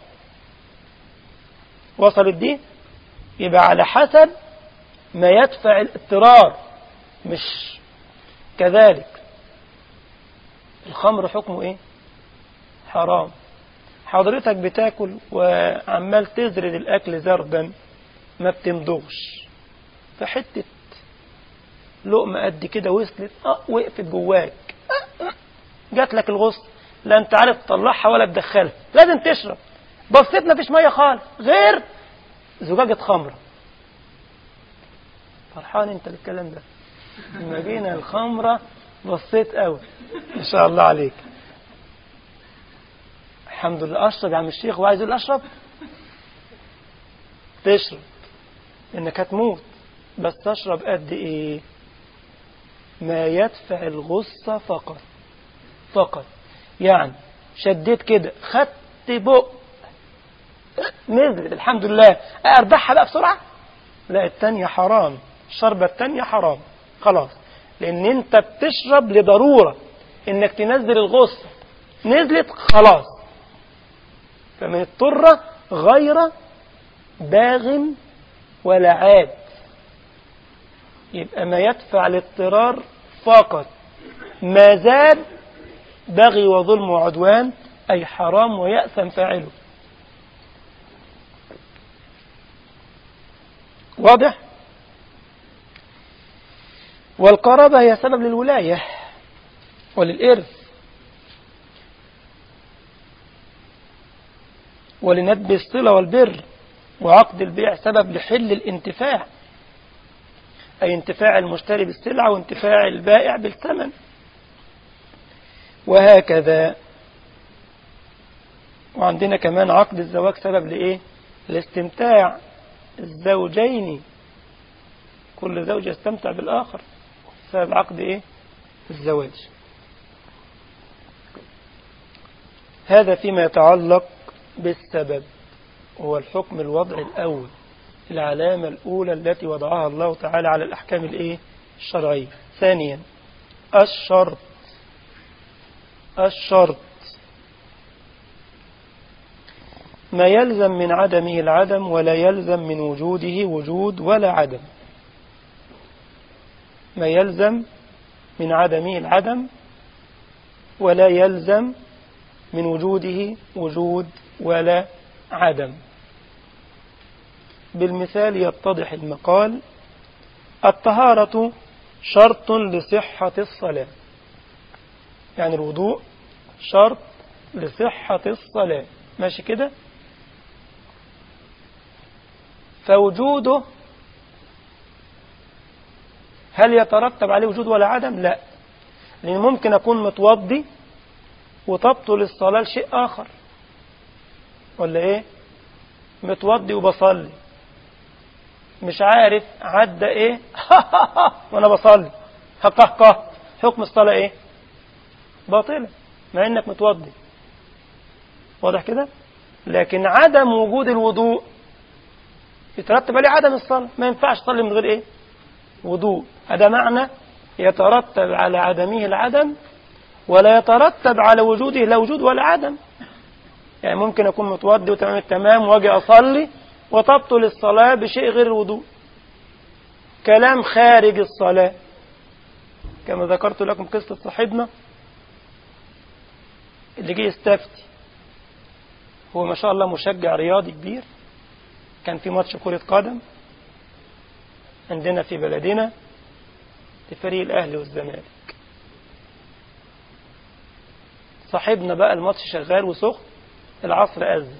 وصلت دي يبقى على حسب ما يدفع الاضطرار مش كذلك الخمر حكمه ايه حرام حضرتك بتاكل وعمال تزرد الاكل زردا ما بتمضغش فحتة لقمة قد كده وصلت اه وقفت جواك آه آه جات لك الغصن لا انت عارف تطلعها ولا تدخلها لازم تشرب بصيت مفيش ميه خالص غير زجاجة خمرة فرحان انت بالكلام ده لما جينا الخمرة بصيت قوي ما شاء الله عليك الحمد لله اشرب يا عم الشيخ وعايز يقول اشرب تشرب انك هتموت بس تشرب قد ايه ما يدفع الغصة فقط فقط يعني شديت كده خدت بق نزلت الحمد لله اربحها بقى بسرعة لا التانية حرام الشربة التانية حرام خلاص لان انت بتشرب لضرورة انك تنزل الغصة نزلت خلاص فمن اضطر غير باغ ولا عاد يبقى ما يدفع الاضطرار فقط ما زاد بغي وظلم وعدوان أي حرام ويأثم فاعله واضح والقرابة هي سبب للولاية وللإرث ولندب الصلة والبر وعقد البيع سبب لحل الانتفاع أي انتفاع المشتري بالسلعة وانتفاع البائع بالثمن وهكذا وعندنا كمان عقد الزواج سبب لإيه الاستمتاع الزوجين كل زوج يستمتع بالآخر سبب عقد إيه الزواج هذا فيما يتعلق بالسبب هو الحكم الوضع الأول العلامة الأولى التي وضعها الله تعالى على الأحكام الإيه الشرعية ثانيا الشرط الشرط ما يلزم من عدمه العدم ولا يلزم من وجوده وجود ولا عدم ما يلزم من عدمه العدم ولا يلزم من وجوده وجود ولا عدم بالمثال يتضح المقال الطهارة شرط لصحة الصلاة يعني الوضوء شرط لصحة الصلاة ماشي كده فوجوده هل يترتب عليه وجود ولا عدم لا لأن ممكن أكون متوضي وتبطل الصلاة لشيء آخر ولا إيه متوضي وبصلي مش عارف عدى إيه وأنا بصلي هقهقه حكم الصلاة إيه باطلة مع إنك متوضي واضح كده لكن عدم وجود الوضوء يترتب عليه عدم الصلاة ما ينفعش تصلي من غير إيه وضوء هذا معنى يترتب على عدمه العدم ولا يترتب على وجوده لا وجود ولا عدم يعني ممكن أكون متوضي وتمام التمام واجي أصلي وتبطل الصلاة بشيء غير الوضوء كلام خارج الصلاة كما ذكرت لكم قصة صاحبنا اللي جه يستفتي هو ما شاء الله مشجع رياضي كبير كان في ماتش كرة قدم عندنا في بلدنا لفريق الأهلي والزمالك صاحبنا بقى الماتش شغال وسخن العصر أذن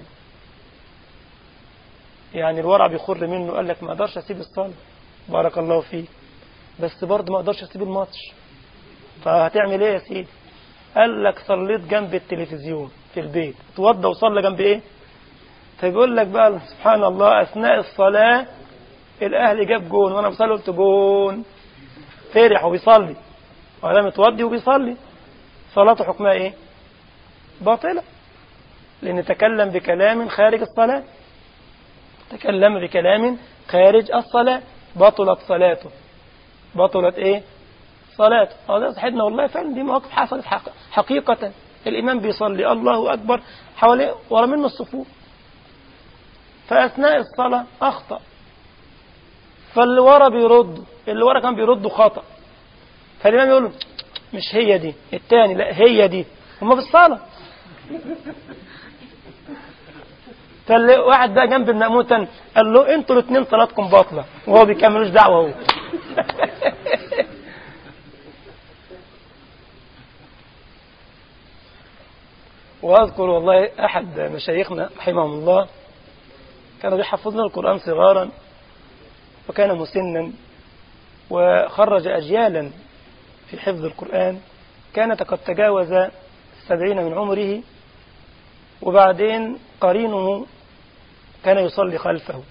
يعني الورع بيخر منه قال لك ما اقدرش اسيب الصلاة بارك الله فيك بس برضه ما اقدرش اسيب الماتش فهتعمل ايه يا سيدي قال لك صليت جنب التلفزيون في البيت اتوضى وصلى جنب ايه فبيقول لك بقى سبحان الله اثناء الصلاة الاهلي جاب جون وانا بصلي قلت جون فرح وبيصلي ولا متوضي وبيصلي صلاته حكمها ايه باطلة لأن تكلم بكلام خارج الصلاة تكلم بكلام خارج الصلاة بطلت صلاته بطلت ايه صلاته هذا صاحبنا والله فعلا دي مواقف حصلت حق حقيقة الإمام بيصلي الله أكبر حواليه ورا منه الصفوف فأثناء الصلاة أخطأ فاللي ورا بيرد اللي ورا كان بيرد خطأ فالإمام يقول له مش هي دي الثاني لا هي دي هما في الصلاة فاللي واحد بقى جنب المأمون تاني قال له انتوا الاثنين صلاتكم باطلة وهو بيكملوش دعوة هو وأذكر والله أحد مشايخنا رحمه الله كان بيحفظنا القرآن صغارا وكان مسنا وخرج أجيالا في حفظ القرآن كانت قد تجاوز السبعين من عمره وبعدين قرينه كان يصلي خلفه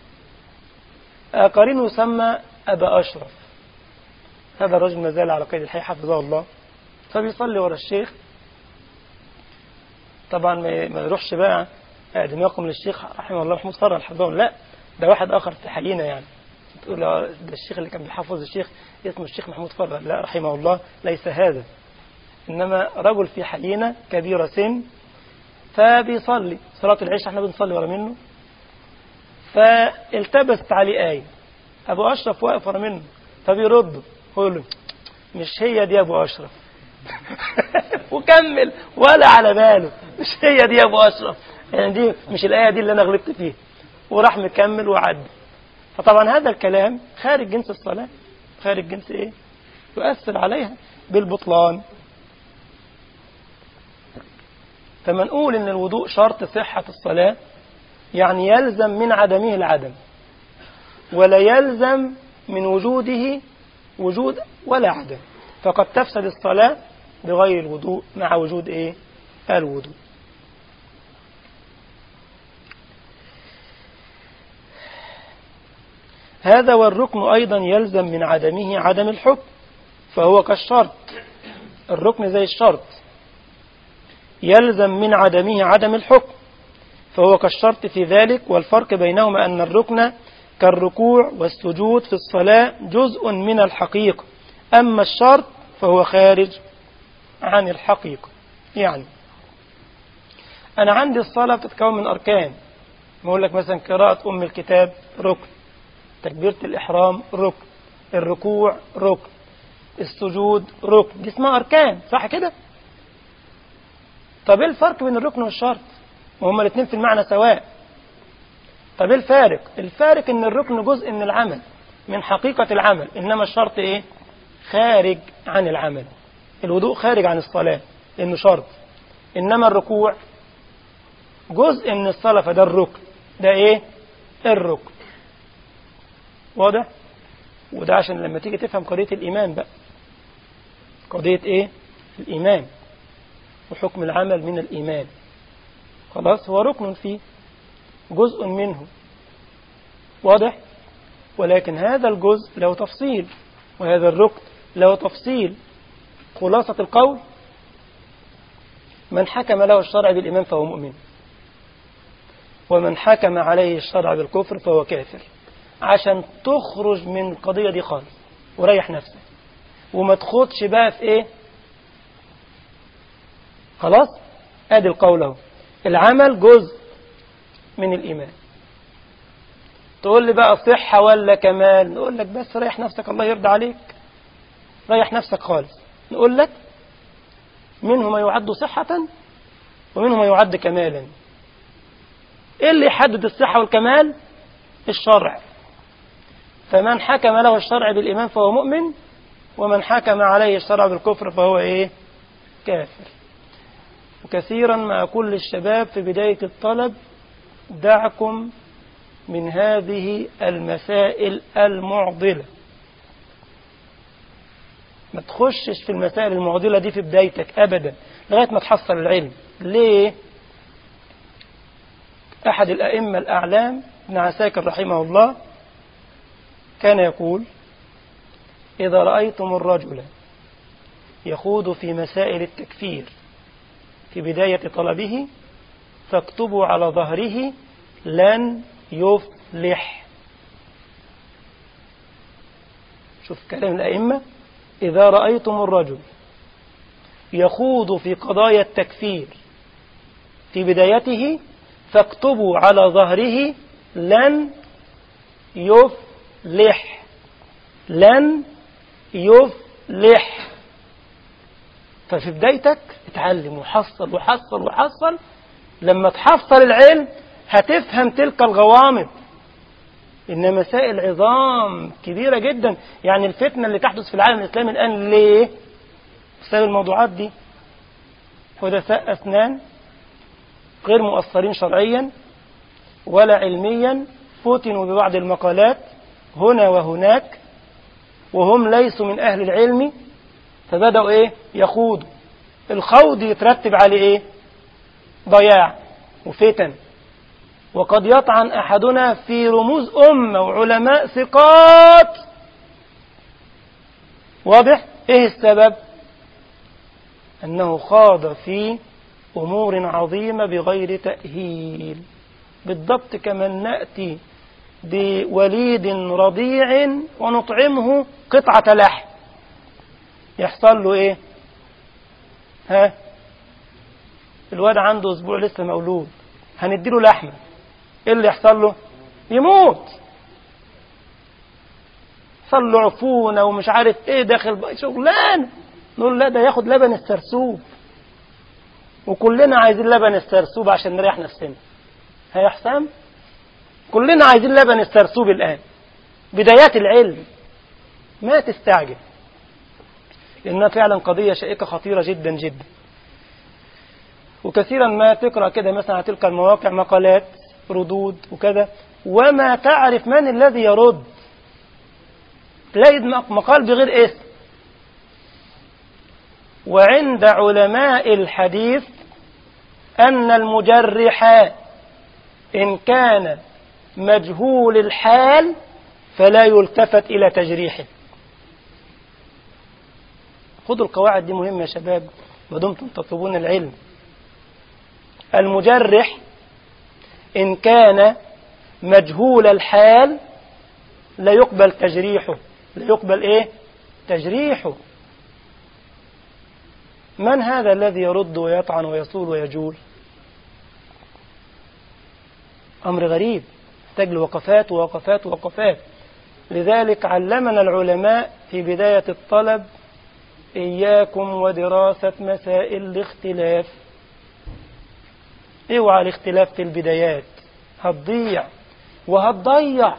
قرينه يسمى أبا أشرف هذا الرجل ما زال على قيد الحي حفظه الله فبيصلي ورا الشيخ طبعا ما يروحش بقى دماغكم للشيخ رحمه الله محمود فرج حفظه لا ده واحد آخر في حينا يعني تقول ده الشيخ اللي كان بيحفظ الشيخ اسمه الشيخ محمود فرج لا رحمه الله ليس هذا إنما رجل في حينا كبير سن فبيصلي صلاة العشاء احنا بنصلي ورا منه فالتبست عليه آية أبو أشرف واقف ورا منه فبيرد يقول له مش هي دي يا أبو أشرف وكمل ولا على باله مش هي دي يا أبو أشرف يعني دي مش الآية دي اللي أنا غلطت فيها وراح مكمل وعد فطبعا هذا الكلام خارج جنس الصلاة خارج جنس إيه يؤثر عليها بالبطلان فما نقول ان الوضوء شرط صحة الصلاة يعني يلزم من عدمه العدم ولا يلزم من وجوده وجود ولا عدم فقد تفسد الصلاة بغير الوضوء مع وجود ايه الوضوء هذا والركن أيضا يلزم من عدمه عدم الحكم فهو كالشرط الركن زي الشرط يلزم من عدمه عدم الحكم فهو كالشرط في ذلك والفرق بينهما أن الركن كالركوع والسجود في الصلاة جزء من الحقيقة أما الشرط فهو خارج عن الحقيقة يعني أنا عندي الصلاة بتتكون من أركان بقول لك مثلا قراءة أم الكتاب ركن تكبيرة الإحرام ركن الركوع ركن السجود ركن دي اسمها أركان صح كده طب ايه الفرق بين الركن والشرط وهما الاثنين في المعنى سواء طب ايه الفارق الفارق ان الركن جزء من العمل من حقيقة العمل انما الشرط ايه خارج عن العمل الوضوء خارج عن الصلاة انه شرط انما الركوع جزء من الصلاة فده الركن ده ايه الركن واضح وده عشان لما تيجي تفهم قضية الإيمان بقى قضية ايه الإيمان وحكم العمل من الإيمان خلاص هو ركن فيه جزء منه واضح ولكن هذا الجزء له تفصيل وهذا الركن له تفصيل خلاصة القول من حكم له الشرع بالإيمان فهو مؤمن ومن حكم عليه الشرع بالكفر فهو كافر عشان تخرج من القضية دي خالص وريح نفسك وما تخوضش بقى في ايه خلاص ادي القول اهو العمل جزء من الايمان تقول لي بقى صحة ولا كمال نقول لك بس ريح نفسك الله يرضى عليك ريح نفسك خالص نقول لك منه ما يعد صحة ومنه ما يعد كمالا ايه اللي يحدد الصحة والكمال الشرع فمن حكم له الشرع بالإيمان فهو مؤمن ومن حكم عليه الشرع بالكفر فهو ايه كافر وكثيرا ما أقول للشباب في بداية الطلب دعكم من هذه المسائل المعضلة ما تخشش في المسائل المعضلة دي في بدايتك أبدا لغاية ما تحصل العلم ليه أحد الأئمة الأعلام ابن عساكر رحمه الله كان يقول إذا رأيتم الرجل يخوض في مسائل التكفير في بداية طلبه فاكتبوا على ظهره لن يفلح شوف كلام الأئمة إذا رأيتم الرجل يخوض في قضايا التكفير في بدايته فاكتبوا على ظهره لن يفلح لن يفلح ففي بدايتك اتعلم وحصل وحصل وحصل لما تحصل العلم هتفهم تلك الغوامض إن مسائل عظام كبيرة جدا يعني الفتنة اللي تحدث في العالم الإسلامي الآن ليه بسبب الموضوعات دي حدثاء أسنان غير مؤثرين شرعيا ولا علميا فتنوا ببعض المقالات هنا وهناك وهم ليسوا من أهل العلم فبدأوا إيه يخوضوا الخوض يترتب عليه إيه ضياع وفتن وقد يطعن أحدنا في رموز أمة وعلماء ثقات واضح إيه السبب أنه خاض في أمور عظيمة بغير تأهيل بالضبط كما نأتي بوليد رضيع ونطعمه قطعة لحم يحصل له ايه ها الواد عنده اسبوع لسه مولود هنديله لحمة ايه اللي يحصل له يموت يحصل له عفونة ومش عارف ايه داخل شغلان نقول لا ده ياخد لبن السرسوب وكلنا عايزين لبن السرسوب عشان نريح نفسنا ها يا حسام كلنا عايزين لبن السرسوب الآن بدايات العلم ما تستعجل لأنها فعلا قضية شائكة خطيرة جدا جدا وكثيرا ما تقرأ كده مثلا على تلك المواقع مقالات ردود وكذا وما تعرف من الذي يرد تلاقي مقال بغير اسم وعند علماء الحديث أن المجرح إن كان مجهول الحال فلا يلتفت إلى تجريحه خذوا القواعد دي مهمة يا شباب ما دمتم تطلبون العلم المجرح إن كان مجهول الحال لا يقبل تجريحه لا يقبل إيه تجريحه من هذا الذي يرد ويطعن ويصول ويجول أمر غريب يحتاج لوقفات ووقفات ووقفات لذلك علمنا العلماء في بداية الطلب إياكم ودراسة مسائل الاختلاف اوعى الاختلاف في البدايات هتضيع وهتضيع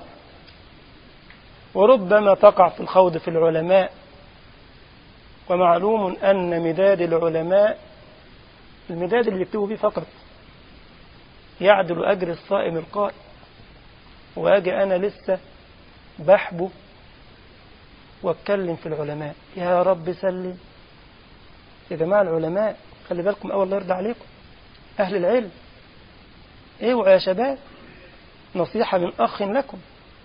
وربما تقع في الخوض في العلماء ومعلوم أن مداد العلماء المداد اللي يكتبوا فيه فقط يعدل أجر الصائم القائم وأجي أنا لسه بحبه واتكلم في العلماء يا رب سلم يا جماعة العلماء خلي بالكم أول الله يرضى عليكم أهل العلم اوعوا يا شباب نصيحة من أخ لكم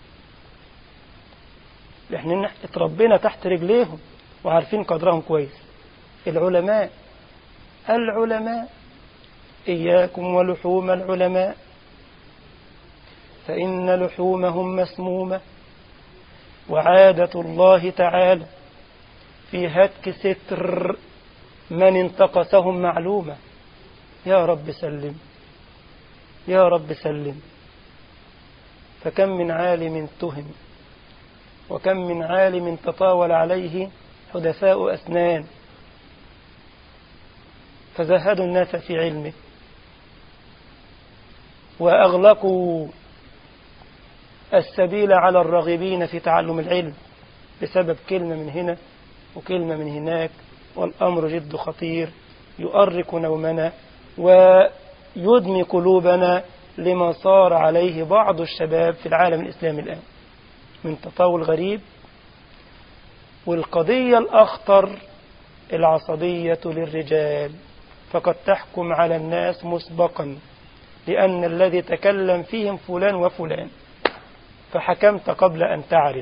احنا اتربينا تحت رجليهم وعارفين قدرهم كويس العلماء العلماء إياكم ولحوم العلماء فإن لحومهم مسمومة وعادة الله تعالى في هتك ستر من انتقصهم معلومة يا رب سلم يا رب سلم فكم من عالم تهم وكم من عالم تطاول عليه حدثاء أسنان فزهدوا الناس في علمه وأغلقوا السبيل على الراغبين في تعلم العلم بسبب كلمة من هنا وكلمة من هناك والأمر جد خطير يؤرق نومنا ويدمي قلوبنا لما صار عليه بعض الشباب في العالم الإسلامي الآن من تطاول غريب والقضية الأخطر العصبية للرجال فقد تحكم على الناس مسبقا لأن الذي تكلم فيهم فلان وفلان فحكمت قبل أن تعرف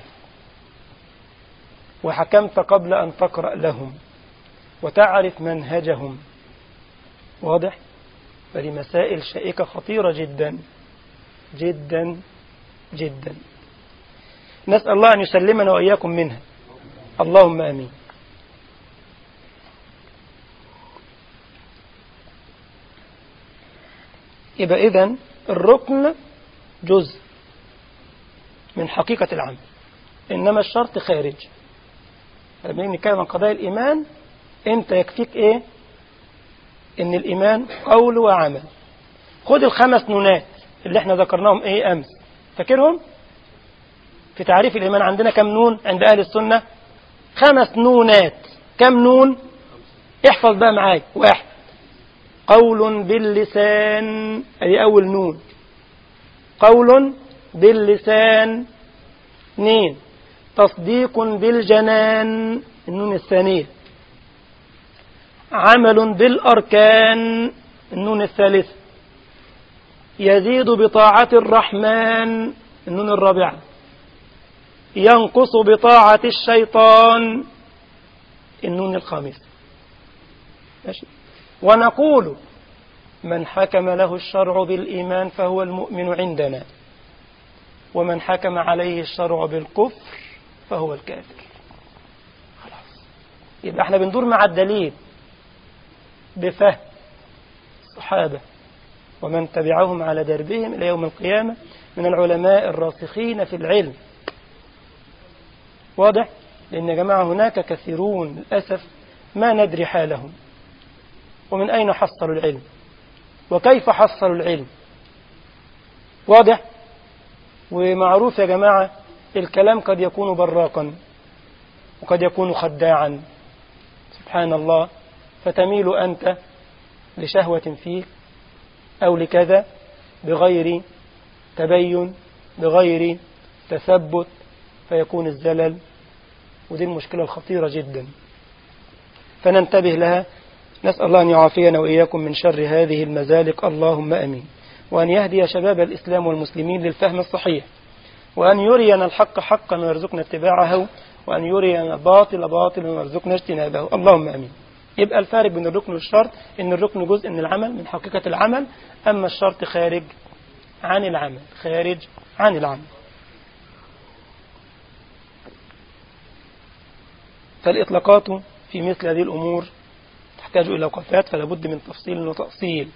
وحكمت قبل أن تقرأ لهم وتعرف منهجهم واضح؟ فدي مسائل شائكة خطيرة جدا جدا جدا نسأل الله أن يسلمنا وإياكم منها اللهم آمين يبقى إذن الركن جزء من حقيقة العمل إنما الشرط خارج لما نتكلم عن قضايا الإيمان أنت يكفيك إيه إن الإيمان قول وعمل خد الخمس نونات اللي احنا ذكرناهم إيه أمس فاكرهم في تعريف الإيمان عندنا كم نون عند أهل السنة خمس نونات كم نون احفظ بقى معايا واحد قول باللسان ادي أول نون قول باللسان اثنين تصديق بالجنان النون الثانية عمل بالأركان النون الثالثة يزيد بطاعة الرحمن النون الرابعة ينقص بطاعة الشيطان النون الخامسة ماشي ونقول من حكم له الشرع بالإيمان فهو المؤمن عندنا ومن حكم عليه الشرع بالكفر فهو الكافر خلاص يبقى احنا بندور مع الدليل بفهم الصحابة ومن تبعهم على دربهم إلى يوم القيامة من العلماء الراسخين في العلم واضح؟ لأن يا جماعة هناك كثيرون للأسف ما ندري حالهم ومن أين حصلوا العلم وكيف حصلوا العلم واضح؟ ومعروف يا جماعة الكلام قد يكون براقا وقد يكون خداعا سبحان الله فتميل أنت لشهوة فيك أو لكذا بغير تبين بغير تثبت فيكون الزلل ودي المشكلة الخطيرة جدا فننتبه لها نسأل الله أن يعافينا وإياكم من شر هذه المزالق اللهم أمين وأن يهدي شباب الإسلام والمسلمين للفهم الصحيح وأن يرينا الحق حقا ويرزقنا اتباعه وأن يرينا الباطل باطلا ويرزقنا اجتنابه اللهم أمين يبقى الفارق بين الركن والشرط إن الركن جزء من العمل من حقيقة العمل أما الشرط خارج عن العمل خارج عن العمل فالإطلاقات في مثل هذه الأمور تحتاج إلى وقفات فلا بد من تفصيل وتأصيل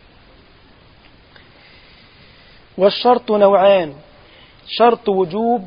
والشرط نوعان شرط وجوب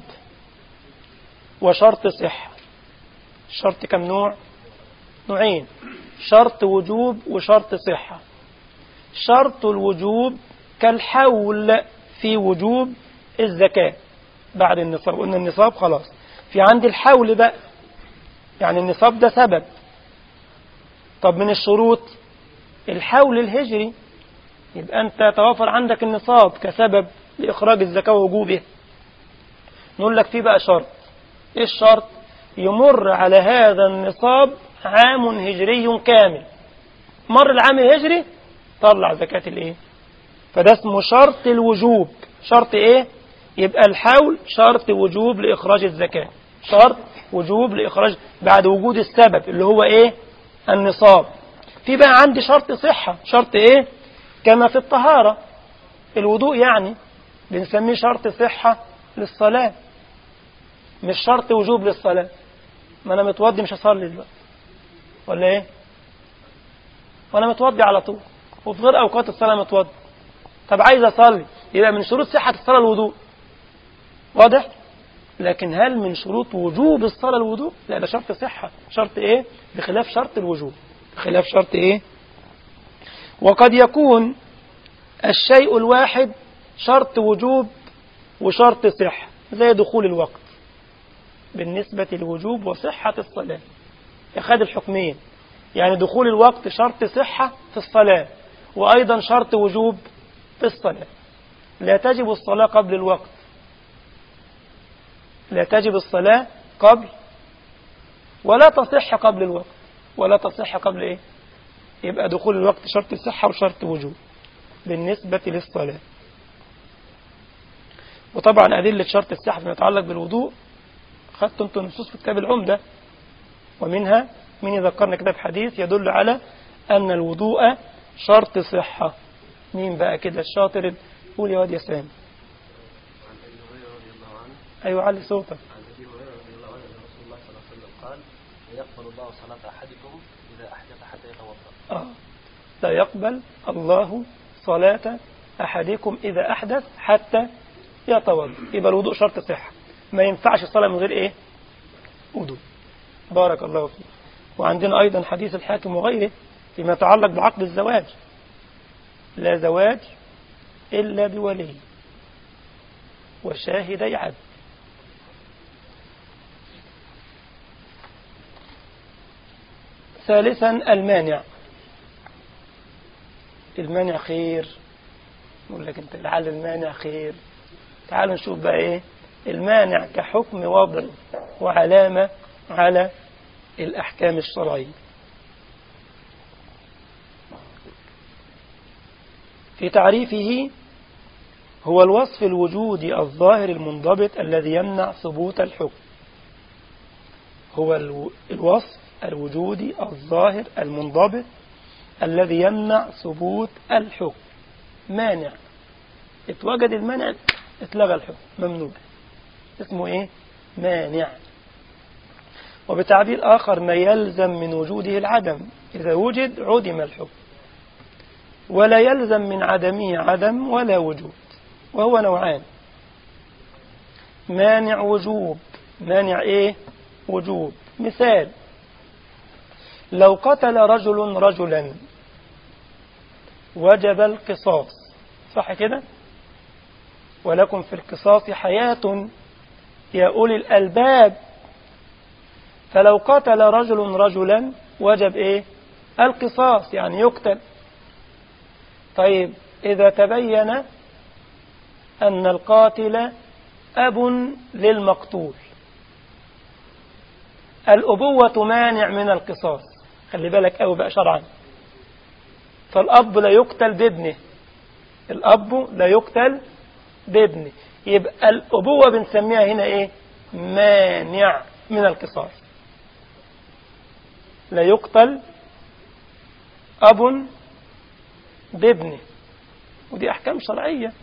وشرط صحة الشرط كم نوع نوعين شرط وجوب وشرط صحة شرط الوجوب كالحول في وجوب الزكاة بعد النصاب قلنا النصاب خلاص في عندي الحول بقى يعني النصاب ده سبب طب من الشروط الحول الهجري يبقى أنت توفر عندك النصاب كسبب لإخراج الزكاة ووجوبه نقول لك في بقى شرط إيه الشرط يمر على هذا النصاب عام هجري كامل مر العام الهجري طلع زكاة الايه فده اسمه شرط الوجوب شرط ايه يبقى الحول شرط وجوب لإخراج الزكاة شرط وجوب لإخراج بعد وجود السبب اللي هو ايه النصاب في بقى عندي شرط صحة شرط ايه كما في الطهارة الوضوء يعني بنسميه شرط صحة للصلاة مش شرط وجوب للصلاة ما أنا متوضي مش هصلي دلوقتي ولا إيه وأنا متوضي على طول وفي غير أوقات الصلاة متوضي طب عايز أصلي يبقى من شروط صحة الصلاة الوضوء واضح لكن هل من شروط وجوب الصلاة الوضوء لا ده شرط صحة شرط إيه بخلاف شرط الوجوب بخلاف شرط إيه وقد يكون الشيء الواحد شرط وجوب وشرط صحة زي دخول الوقت بالنسبة للوجوب وصحة الصلاة يخد الحكمين يعني دخول الوقت شرط صحة في الصلاة وأيضا شرط وجوب في الصلاة لا تجب الصلاة قبل الوقت لا تجب الصلاة قبل ولا تصح قبل الوقت ولا تصح قبل إيه يبقى دخول الوقت شرط صحة وشرط وجوب بالنسبة للصلاة وطبعا أدلة شرط الصحة فيما يتعلق بالوضوء خدتم انتم نصوص في كتاب العمدة ومنها من يذكرنا كتاب حديث يدل على أن الوضوء شرط صحة مين بقى كده الشاطر قول يا واد يا سامي أيوة علي صوتك عن ابي هريره رضي الله عنه ان رسول الله صلى الله عليه وسلم قال يقبل الله صلاه احدكم اذا احدث حتى يتوضا آه. لا يقبل الله صلاة أحدكم إذا أحدث حتى يتوضا يبقى الوضوء شرط صحة ما ينفعش الصلاة من غير إيه وضوء بارك الله فيك وعندنا أيضا حديث الحاكم وغيره فيما يتعلق بعقد الزواج لا زواج إلا بولي وشاهدي عدل ثالثا المانع المانع خير يقول لك انت لعل المانع خير تعالوا نشوف بقى ايه المانع كحكم وضع وعلامة على الأحكام الشرعية في تعريفه هو الوصف الوجودي الظاهر المنضبط الذي يمنع ثبوت الحكم هو الو- الوصف الوجودي الظاهر المنضبط الذي يمنع ثبوت الحكم مانع اتوجد المانع اتلغى الحكم ممنوع اسمه ايه مانع وبتعبير آخر ما يلزم من وجوده العدم إذا وجد عدم الحكم ولا يلزم من عدمه عدم ولا وجود وهو نوعان مانع وجوب مانع ايه وجوب مثال لو قتل رجل رجلا وجب القصاص صح كده ولكم في القصاص حياة يا أولي الألباب فلو قتل رجل رجلا وجب إيه القصاص يعني يقتل طيب إذا تبين أن القاتل أب للمقتول الأبوة مانع من القصاص خلي بالك أو بقى شرعا فالأب لا يقتل بابنه الأب لا يقتل بابنه يبقى الأبوة بنسميها هنا إيه مانع من القصاص لا يقتل أب بابنه ودي أحكام شرعية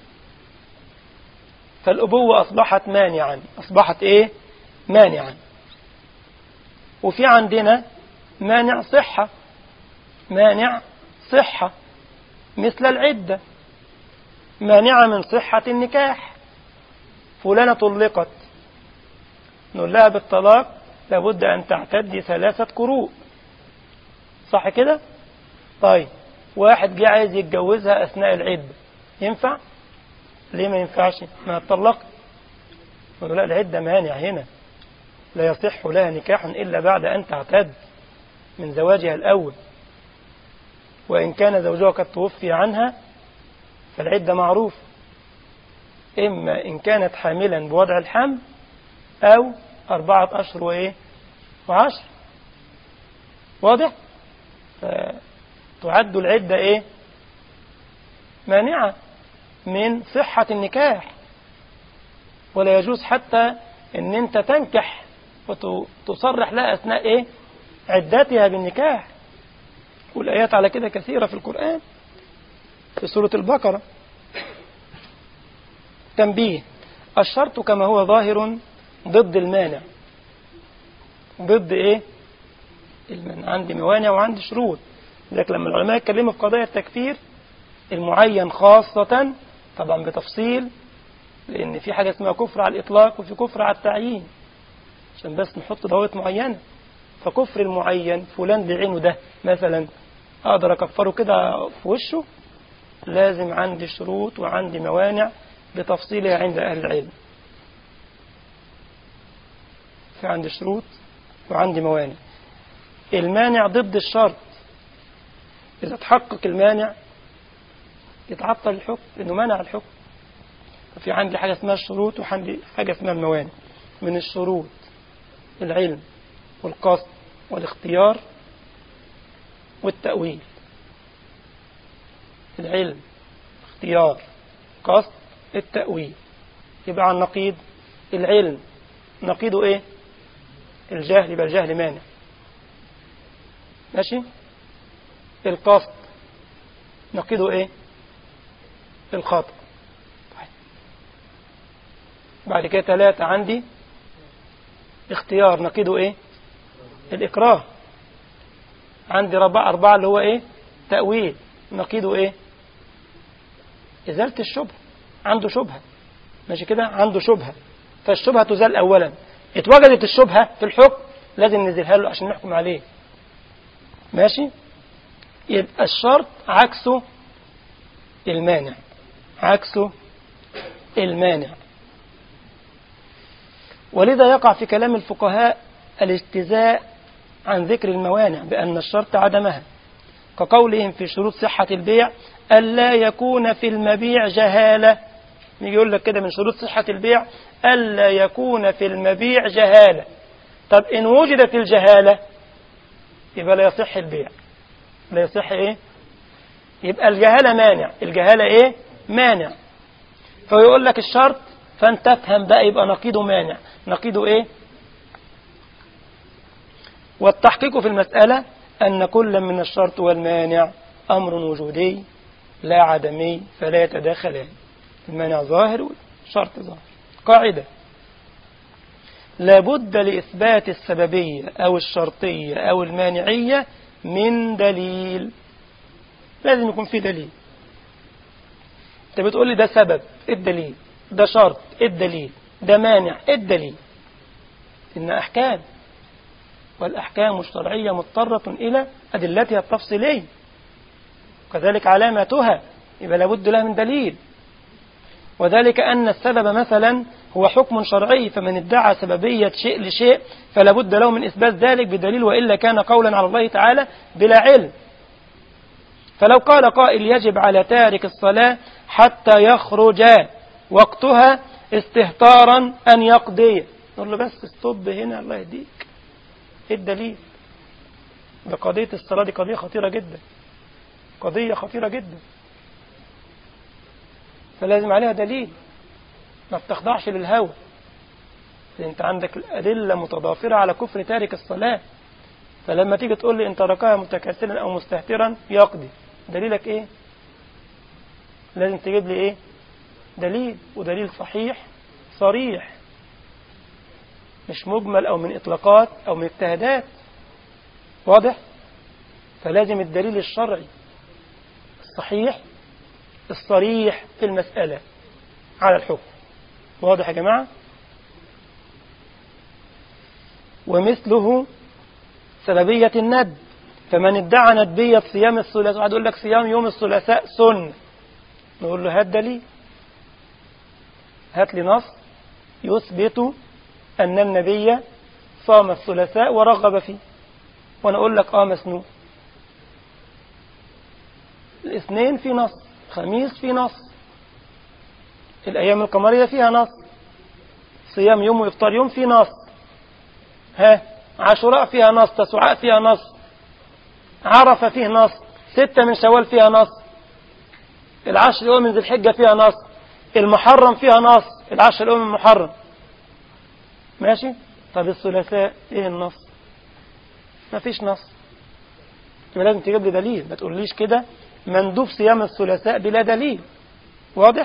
فالأبوة أصبحت مانعا أصبحت إيه مانعا وفي عندنا مانع صحة مانع صحة مثل العدة مانعة من صحة النكاح فلانة طلقت نقول لها بالطلاق لابد أن تعتدي ثلاثة قروء صح كده طيب واحد جه عايز يتجوزها أثناء العدة ينفع ليه ما ينفعش ما اتطلقت نقول لا العدة مانع هنا لا يصح لها نكاح إلا بعد أن تعتد من زواجها الأول وإن كان زوجها قد توفي عنها فالعدة معروف إما إن كانت حاملا بوضع الحمل أو أربعة أشهر وإيه وعشر واضح فتعد العدة إيه مانعة من صحة النكاح ولا يجوز حتى ان انت تنكح وتصرح لها اثناء ايه عدتها بالنكاح والايات على كده كثيرة في القرآن في سورة البقرة تنبيه الشرط كما هو ظاهر ضد المانع ضد ايه المانع عندي موانع وعندي شروط لذلك لما العلماء يتكلموا في قضايا التكفير المعين خاصة طبعا بتفصيل لأن في حاجة اسمها كفر على الإطلاق وفي كفر على التعيين عشان بس نحط ضوابط معينة فكفر المعين فلان بعينه ده مثلا أقدر أكفره كده في وشه لازم عندي شروط وعندي موانع بتفصيلها عند أهل العلم في عندي شروط وعندي موانع المانع ضد الشرط إذا تحقق المانع يتعطل الحكم لأنه منع الحكم ففي عندي حاجة اسمها الشروط وعندي حاجة اسمها الموانع من الشروط العلم والقصد والاختيار والتأويل العلم اختيار قصد التأويل يبقى عن نقيض العلم نقيضه ايه الجهل يبقى الجهل مانع ماشي القصد نقيضه ايه الخطأ بعد كده ثلاثة عندي اختيار نقيضه ايه الإكراه عندي ربع أربعة اللي هو ايه تأويل نقيضه ايه إزالة الشبهة عنده شبهة ماشي كده عنده شبهة فالشبهة تزال أولا اتوجدت الشبهة في الحكم لازم نزلها له عشان نحكم عليه ماشي يبقى الشرط عكسه المانع عكسه المانع ولذا يقع في كلام الفقهاء الاجتزاء عن ذكر الموانع بأن الشرط عدمها كقولهم في شروط صحة البيع ألا يكون في المبيع جهالة يجي يقول لك كده من شروط صحة البيع ألا يكون في المبيع جهالة طب إن وجدت الجهالة يبقى لا يصح البيع لا يصح إيه يبقى الجهالة مانع الجهالة إيه مانع فيقول لك الشرط فانت تفهم بقى يبقى نقيضه مانع نقيضه ايه والتحقيق في المسألة أن كل من الشرط والمانع أمر وجودي لا عدمي فلا يتداخلان المانع ظاهر والشرط ظاهر قاعدة لابد لإثبات السببية أو الشرطية أو المانعية من دليل لازم يكون في دليل انت بتقول لي ده سبب ايه الدليل ده شرط ايه الدليل ده مانع ايه الدليل ان احكام والاحكام الشرعيه مضطره الى ادلتها التفصيليه كذلك علاماتها يبقى لابد لها من دليل وذلك أن السبب مثلا هو حكم شرعي فمن ادعى سببية شيء لشيء فلا بد له من إثبات ذلك بدليل وإلا كان قولا على الله تعالى بلا علم فلو قال قائل يجب على تارك الصلاة حتى يخرج وقتها استهتارا أن يقضي نقول له بس استب هنا الله يهديك ايه الدليل ده قضية الصلاة دي قضية خطيرة جدا قضية خطيرة جدا فلازم عليها دليل ما بتخضعش للهوى انت عندك الأدلة متضافرة على كفر تارك الصلاة فلما تيجي تقول لي ان تركها متكاسلا او مستهترا يقضي دليلك ايه لازم تجيب لي ايه دليل ودليل صحيح صريح مش مجمل او من اطلاقات او من اجتهادات واضح فلازم الدليل الشرعي الصحيح الصريح في المسألة على الحكم واضح يا جماعة ومثله سببية الند فمن ادعى ندبية صيام الثلاثاء واحد يقول لك صيام يوم الثلاثاء سنة نقول له هات دليل هات لي نص يثبت أن النبي صام الثلاثاء ورغب فيه وأنا أقول لك آه مسنون الاثنين في نص خميس في نص الأيام القمرية فيها نص صيام يوم وإفطار يوم في نص ها عاشوراء فيها نص تسعاء فيها نص عرفة فيه نص ستة من شوال فيها نص العشر يوم من ذي الحجة فيها نص المحرم فيها نص العشر يوم من المحرم ماشي طب الثلاثاء ايه النص ما فيش نص يبقى لازم تجيب لي دليل ما تقوليش كده مندوب صيام الثلاثاء بلا دليل واضح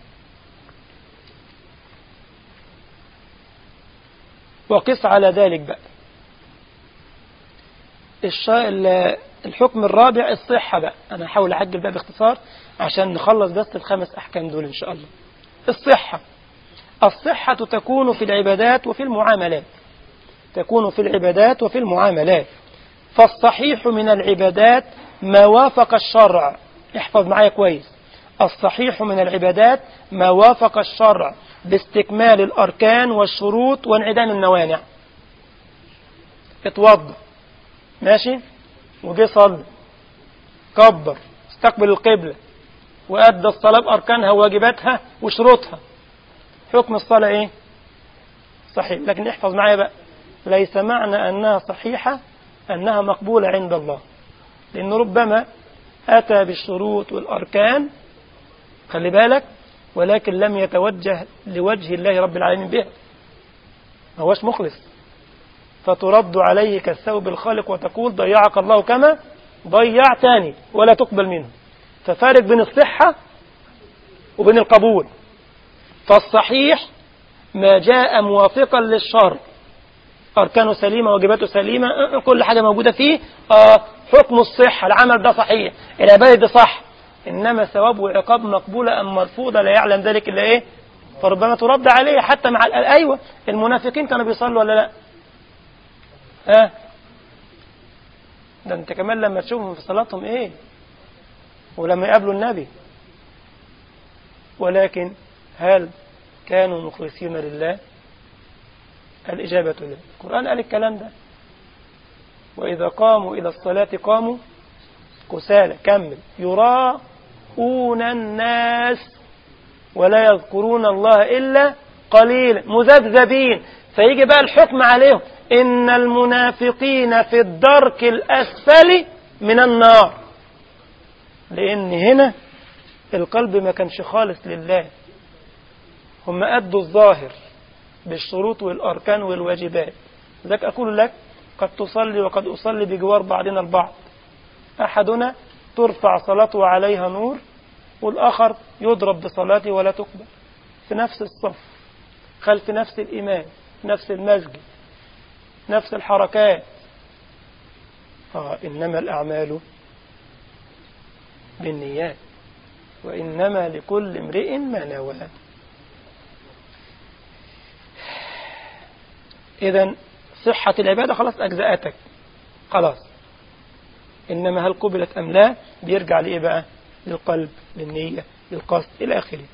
وقس على ذلك بقى الحكم الرابع الصحة بقى أنا هحاول أعجل بقى باختصار عشان نخلص بس الخمس أحكام دول إن شاء الله الصحة الصحة تكون في العبادات وفي المعاملات تكون في العبادات وفي المعاملات فالصحيح من العبادات ما وافق الشرع احفظ معايا كويس الصحيح من العبادات ما وافق الشرع باستكمال الأركان والشروط وانعدام الموانع اتوضى ماشي وجه صلى كبر استقبل القبلة وأدى الصلاة بأركانها وواجباتها وشروطها حكم الصلاة إيه صحيح لكن احفظ معايا بقى ليس معنى أنها صحيحة أنها مقبولة عند الله لأنه ربما أتى بالشروط والأركان خلي بالك ولكن لم يتوجه لوجه الله رب العالمين بها ما هوش مخلص فترد عليه كالثوب الخالق وتقول ضيعك الله كما ضيعتني ولا تقبل منه ففارق بين الصحة وبين القبول فالصحيح ما جاء موافقا للشرع أركانه سليمة واجباته سليمة كل حاجة موجودة فيه آه حكم الصحة العمل ده صحيح العبادة ده صح إنما ثواب وعقاب مقبولة أم مرفوضة لا يعلم ذلك إلا إيه فربما ترد عليه حتى مع أيوة المنافقين كانوا بيصلوا ولا لا ها آه. ده انت كمان لما تشوفهم في صلاتهم ايه ولما يقابلوا النبي ولكن هل كانوا مخلصين لله الإجابة لا القرآن قال الكلام ده وإذا قاموا إلى الصلاة قاموا كسالى كمل يراءون الناس ولا يذكرون الله إلا قليلا مذبذبين فيجي بقى الحكم عليهم إن المنافقين في الدرك الأسفل من النار لأن هنا القلب ما كانش خالص لله هم أدوا الظاهر بالشروط والأركان والواجبات ذلك أقول لك قد تصلي وقد أصلي بجوار بعضنا البعض أحدنا ترفع صلاته عليها نور والآخر يضرب بصلاته ولا تقبل في نفس الصف خلف نفس الإمام نفس المسجد نفس الحركات آه إنما الأعمال بالنيات وإنما لكل امرئ ما نوى إذا صحة العبادة خلاص أجزأتك خلاص إنما هل قبلت أم لا بيرجع لإيه بقى للقلب للنية للقصد إلى آخره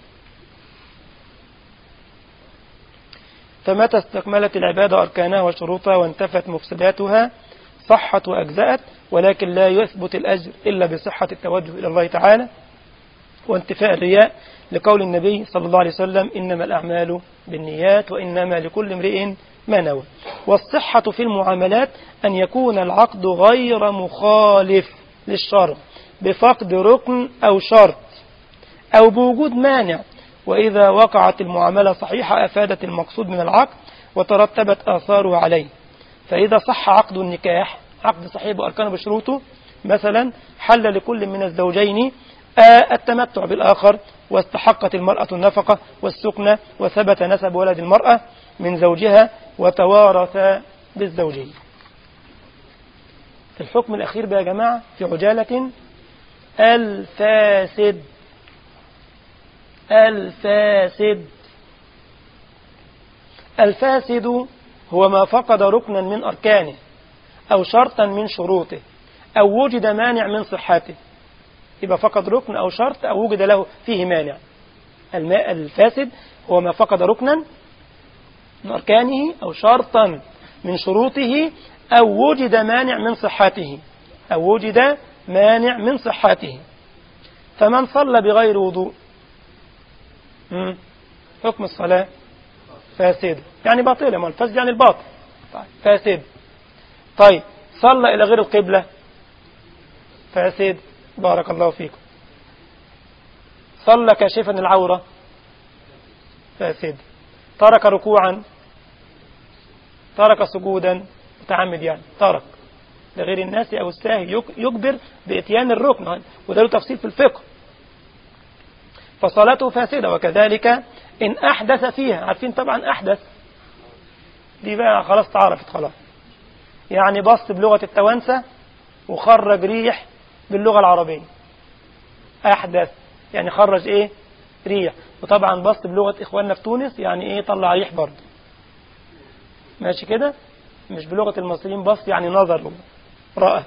فمتى استكملت العبادة أركانها وشروطها وانتفت مفسداتها صحت وأجزأت ولكن لا يثبت الأجر إلا بصحة التوجه إلى الله تعالى وانتفاء الرياء لقول النبي صلى الله عليه وسلم إنما الأعمال بالنيات وإنما لكل امرئ ما نوى والصحة في المعاملات أن يكون العقد غير مخالف للشرع بفقد ركن أو شرط أو بوجود مانع وإذا وقعت المعاملة صحيحة أفادت المقصود من العقد وترتبت آثاره عليه فإذا صح عقد النكاح عقد صحيح بأركانه بشروطه مثلا حل لكل من الزوجين التمتع بالآخر واستحقت المرأة النفقة والسكنة وثبت نسب ولد المرأة من زوجها وتوارث بالزوجية الحكم الأخير بقى يا جماعة في عجالة الفاسد الفاسد الفاسد هو ما فقد ركنا من أركانه أو شرطا من شروطه أو وجد مانع من صحته يبقى فقد ركن أو شرط أو وجد له فيه مانع الماء الفاسد هو ما فقد ركنا من أركانه أو شرطا من شروطه أو وجد مانع من صحته أو وجد مانع من صحته فمن صلى بغير وضوء حكم الصلاة فاسد يعني باطلة ما الفاسد يعني الباطل طيب فاسد طيب صلى إلى غير القبلة فاسد بارك الله فيكم صلى كاشفا العورة فاسد ترك ركوعا ترك سجودا متعمد يعني ترك لغير الناس أو الساهي يجبر بإتيان الركن وده له تفصيل في الفقه فصلاته فاسدة وكذلك إن أحدث فيها عارفين طبعا أحدث دي بقى خلاص تعرفت خلاص يعني بص بلغة التوانسة وخرج ريح باللغة العربية أحدث يعني خرج إيه ريح وطبعا بص بلغة إخواننا في تونس يعني إيه طلع ريح برضه ماشي كده مش بلغة المصريين بص يعني نظر رأى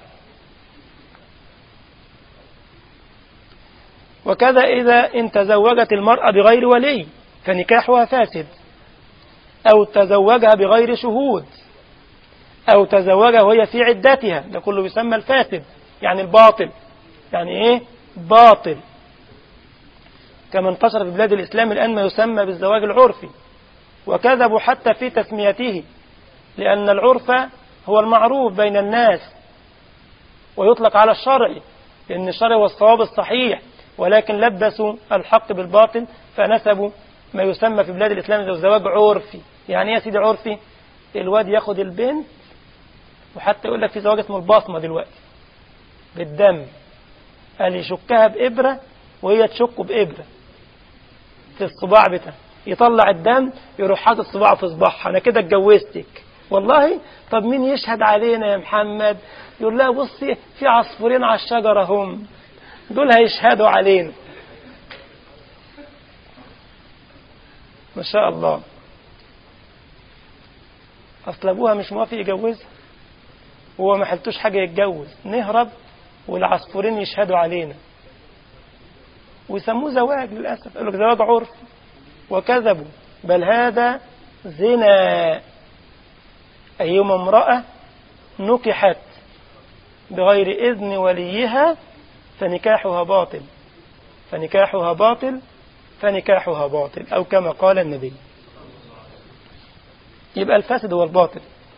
وكذا إذا إن تزوجت المرأة بغير ولي فنكاحها فاسد أو تزوجها بغير شهود أو تزوجها وهي في عدتها ده كله يسمى الفاسد يعني الباطل يعني إيه باطل كما انتشر في بلاد الإسلام الآن ما يسمى بالزواج العرفي وكذبوا حتى في تسميته لأن العرف هو المعروف بين الناس ويطلق على الشرع لأن الشرع هو الصواب الصحيح ولكن لبسوا الحق بالباطل فنسبوا ما يسمى في بلاد الإسلام زواج عرفي يعني ايه يا سيدي عرفي الواد ياخد البنت وحتى يقول لك في زواج اسمه البصمة دلوقتي بالدم قال يشكها بإبرة وهي تشكه بإبرة في الصباع بتاعه يطلع الدم يروح حاطط صباعه في صباعها انا كده اتجوزتك والله طب مين يشهد علينا يا محمد يقول لها بصي في عصفورين على الشجرة هم دول هيشهدوا علينا ما شاء الله أصل أبوها مش موافق يجوزها هو ما حلتوش حاجة يتجوز نهرب والعصفورين يشهدوا علينا ويسموه زواج للأسف يقول لك زواج عرف وكذبوا بل هذا زنا أيما امرأة نكحت بغير إذن وليها فنكاحها باطل فنكاحها باطل فنكاحها باطل أو كما قال النبي يبقى الفاسد هو الباطل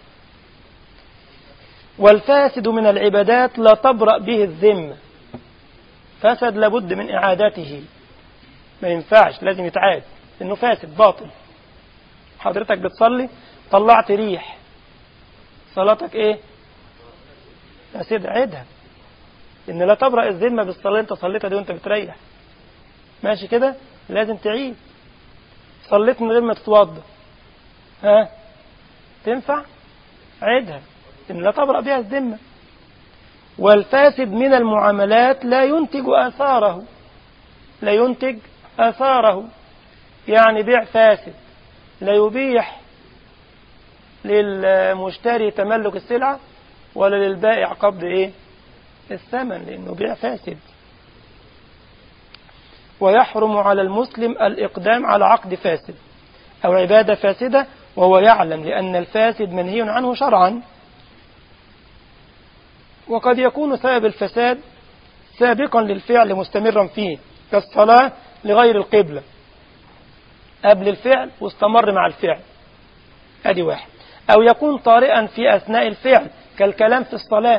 والفاسد من العبادات لا تبرأ به الذمة فسد لابد من إعادته ما ينفعش لازم يتعاد إنه فاسد باطل حضرتك بتصلي طلعت ريح صلاتك إيه فاسد عيدها إن لا تبرأ الذمة بالصلاة أنت صليتها دي وأنت بتريح ماشي كده لازم تعيد صليت من غير ما تتوضا ها تنفع عيدها إن لا تبرأ بها الذمة والفاسد من المعاملات لا ينتج آثاره لا ينتج آثاره يعني بيع فاسد لا يبيح للمشتري تملك السلعة ولا للبائع قبض إيه الثمن لأنه بيع فاسد ويحرم على المسلم الإقدام على عقد فاسد أو عبادة فاسدة وهو يعلم لأن الفاسد منهي عنه شرعا وقد يكون سبب الفساد سابقا للفعل مستمرا فيه كالصلاة لغير القبلة قبل الفعل واستمر مع الفعل ادي واحد أو يكون طارئا في أثناء الفعل كالكلام في الصلاة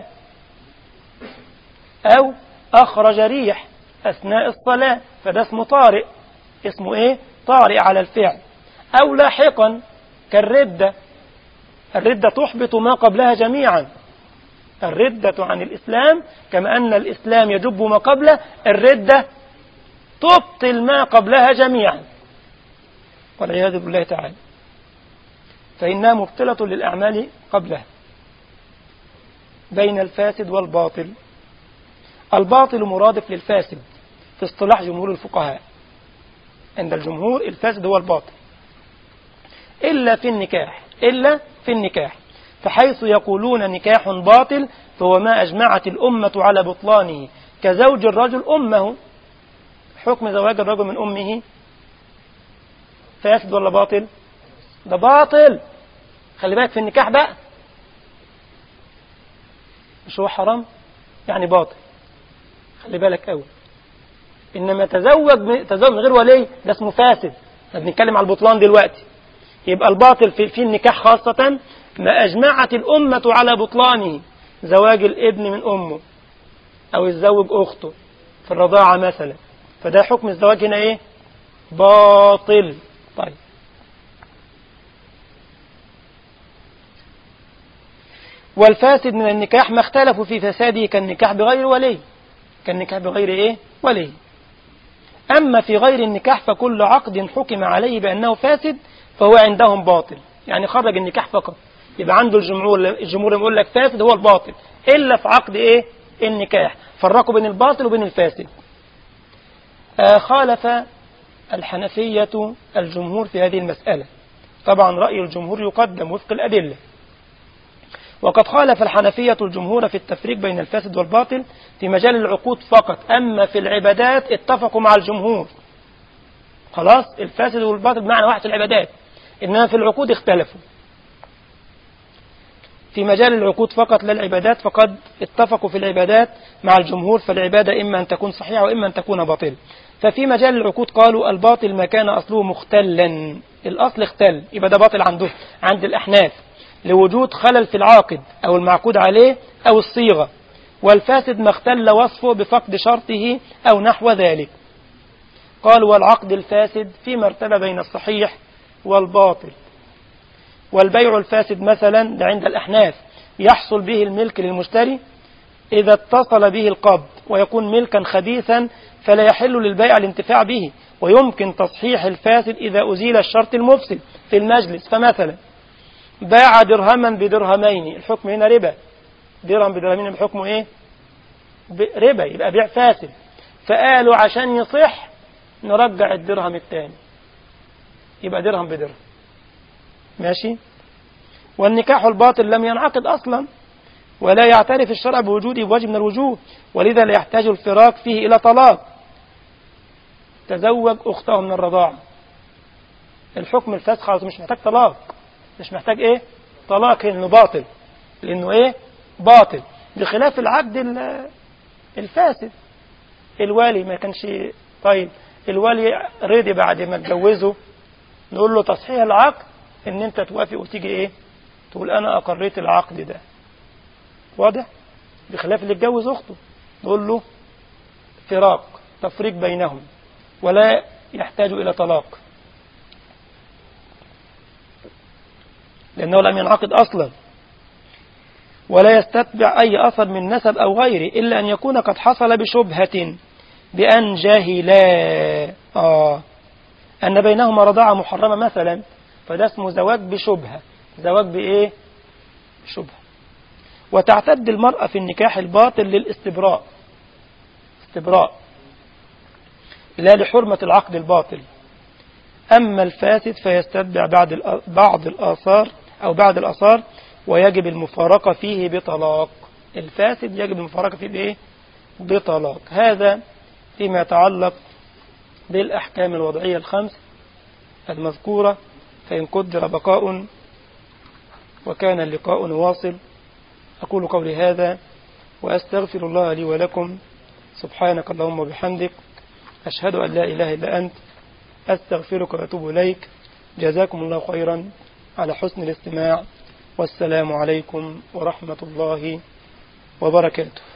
أو أخرج ريح أثناء الصلاة فده اسمه طارئ اسمه إيه طارئ على الفعل أو لاحقا كالردة الردة تحبط ما قبلها جميعا الردة عن الإسلام كما أن الإسلام يجب ما قبله الردة تبطل ما قبلها جميعا والعياذ بالله تعالى فإنها مبطلة للأعمال قبلها بين الفاسد والباطل الباطل مرادف للفاسد في اصطلاح جمهور الفقهاء عند الجمهور الفاسد هو الباطل إلا في النكاح إلا في النكاح فحيث يقولون نكاح باطل فهو ما أجمعت الأمة على بطلانه كزوج الرجل أمه حكم زواج الرجل من أمه فاسد ولا باطل ده باطل خلي بالك في النكاح بقى مش هو حرام يعني باطل خلي بالك قوي انما تزوج تزوج من غير ولي ده اسمه فاسد احنا بنتكلم على البطلان دلوقتي يبقى الباطل في, في النكاح خاصة ما أجمعت الأمة على بطلانه زواج الابن من أمه أو الزوج أخته في الرضاعة مثلا فده حكم الزواج هنا إيه باطل طيب والفاسد من النكاح ما اختلفوا في فساده كالنكاح بغير ولي كالنكاح بغير إيه ولي أما في غير النكاح فكل عقد حكم عليه بأنه فاسد فهو عندهم باطل يعني خرج النكاح فقط يبقى عنده الجمهور الجمهور يقول لك فاسد هو الباطل إلا في عقد إيه النكاح فرقوا بين الباطل وبين الفاسد آه خالف الحنفية الجمهور في هذه المسألة طبعا رأي الجمهور يقدم وفق الأدلة وقد خالف الحنفية الجمهور في التفريق بين الفاسد والباطل في مجال العقود فقط أما في العبادات اتفقوا مع الجمهور خلاص الفاسد والباطل بمعنى واحد في العبادات إنما في العقود اختلفوا في مجال العقود فقط لا العبادات فقد اتفقوا في العبادات مع الجمهور فالعبادة إما أن تكون صحيحة وإما أن تكون باطلة ففي مجال العقود قالوا الباطل ما كان أصله مختلا الأصل اختل يبقى ده باطل عنده عند الأحناف لوجود خلل في العاقد أو المعقود عليه أو الصيغة والفاسد ما اختل وصفه بفقد شرطه أو نحو ذلك قال والعقد الفاسد في مرتبة بين الصحيح والباطل والبيع الفاسد مثلا عند الأحناف يحصل به الملك للمشتري إذا اتصل به القبض ويكون ملكا خبيثا فلا يحل للبيع الانتفاع به ويمكن تصحيح الفاسد إذا أزيل الشرط المفسد في المجلس فمثلا باع درهما بدرهمين الحكم هنا ربا درهم بدرهمين بحكمه ايه ربا يبقى بيع فاسد فقالوا عشان يصح نرجع الدرهم الثاني يبقى درهم بدرهم ماشي والنكاح الباطل لم ينعقد أصلا ولا يعترف الشرع بوجوده بوجه من الوجوه ولذا لا يحتاج الفراق فيه إلى طلاق تزوج أخته من الرضاعة الحكم الفاسد خلاص مش محتاج طلاق مش محتاج ايه طلاق لانه باطل لانه ايه باطل بخلاف العقد الفاسد الوالي ما كانش طيب الوالي رضي بعد ما اتجوزه نقول له تصحيح العقد ان انت توافق وتيجي ايه تقول انا اقريت العقد ده واضح بخلاف اللي اتجوز اخته نقول له فراق تفريق بينهم ولا يحتاج الى طلاق لأنه لم ينعقد أصلا ولا يستتبع أي أثر من نسب أو غيره إلا أن يكون قد حصل بشبهة بأن جهلا آه أن بينهما رضاعة محرمة مثلا فده اسمه زواج بشبهة زواج بإيه شبهة وتعتد المرأة في النكاح الباطل للاستبراء استبراء لا لحرمة العقد الباطل أما الفاسد فيستتبع بعد بعض الآثار أو بعد الآثار ويجب المفارقة فيه بطلاق الفاسد يجب المفارقة فيه بإيه؟ بطلاق هذا فيما يتعلق بالأحكام الوضعية الخمس المذكورة فإن قدر بقاء وكان اللقاء واصل أقول قولي هذا وأستغفر الله لي ولكم سبحانك اللهم وبحمدك أشهد أن لا إله إلا أنت أستغفرك وأتوب إليك جزاكم الله خيرا على حسن الاستماع والسلام عليكم ورحمة الله وبركاته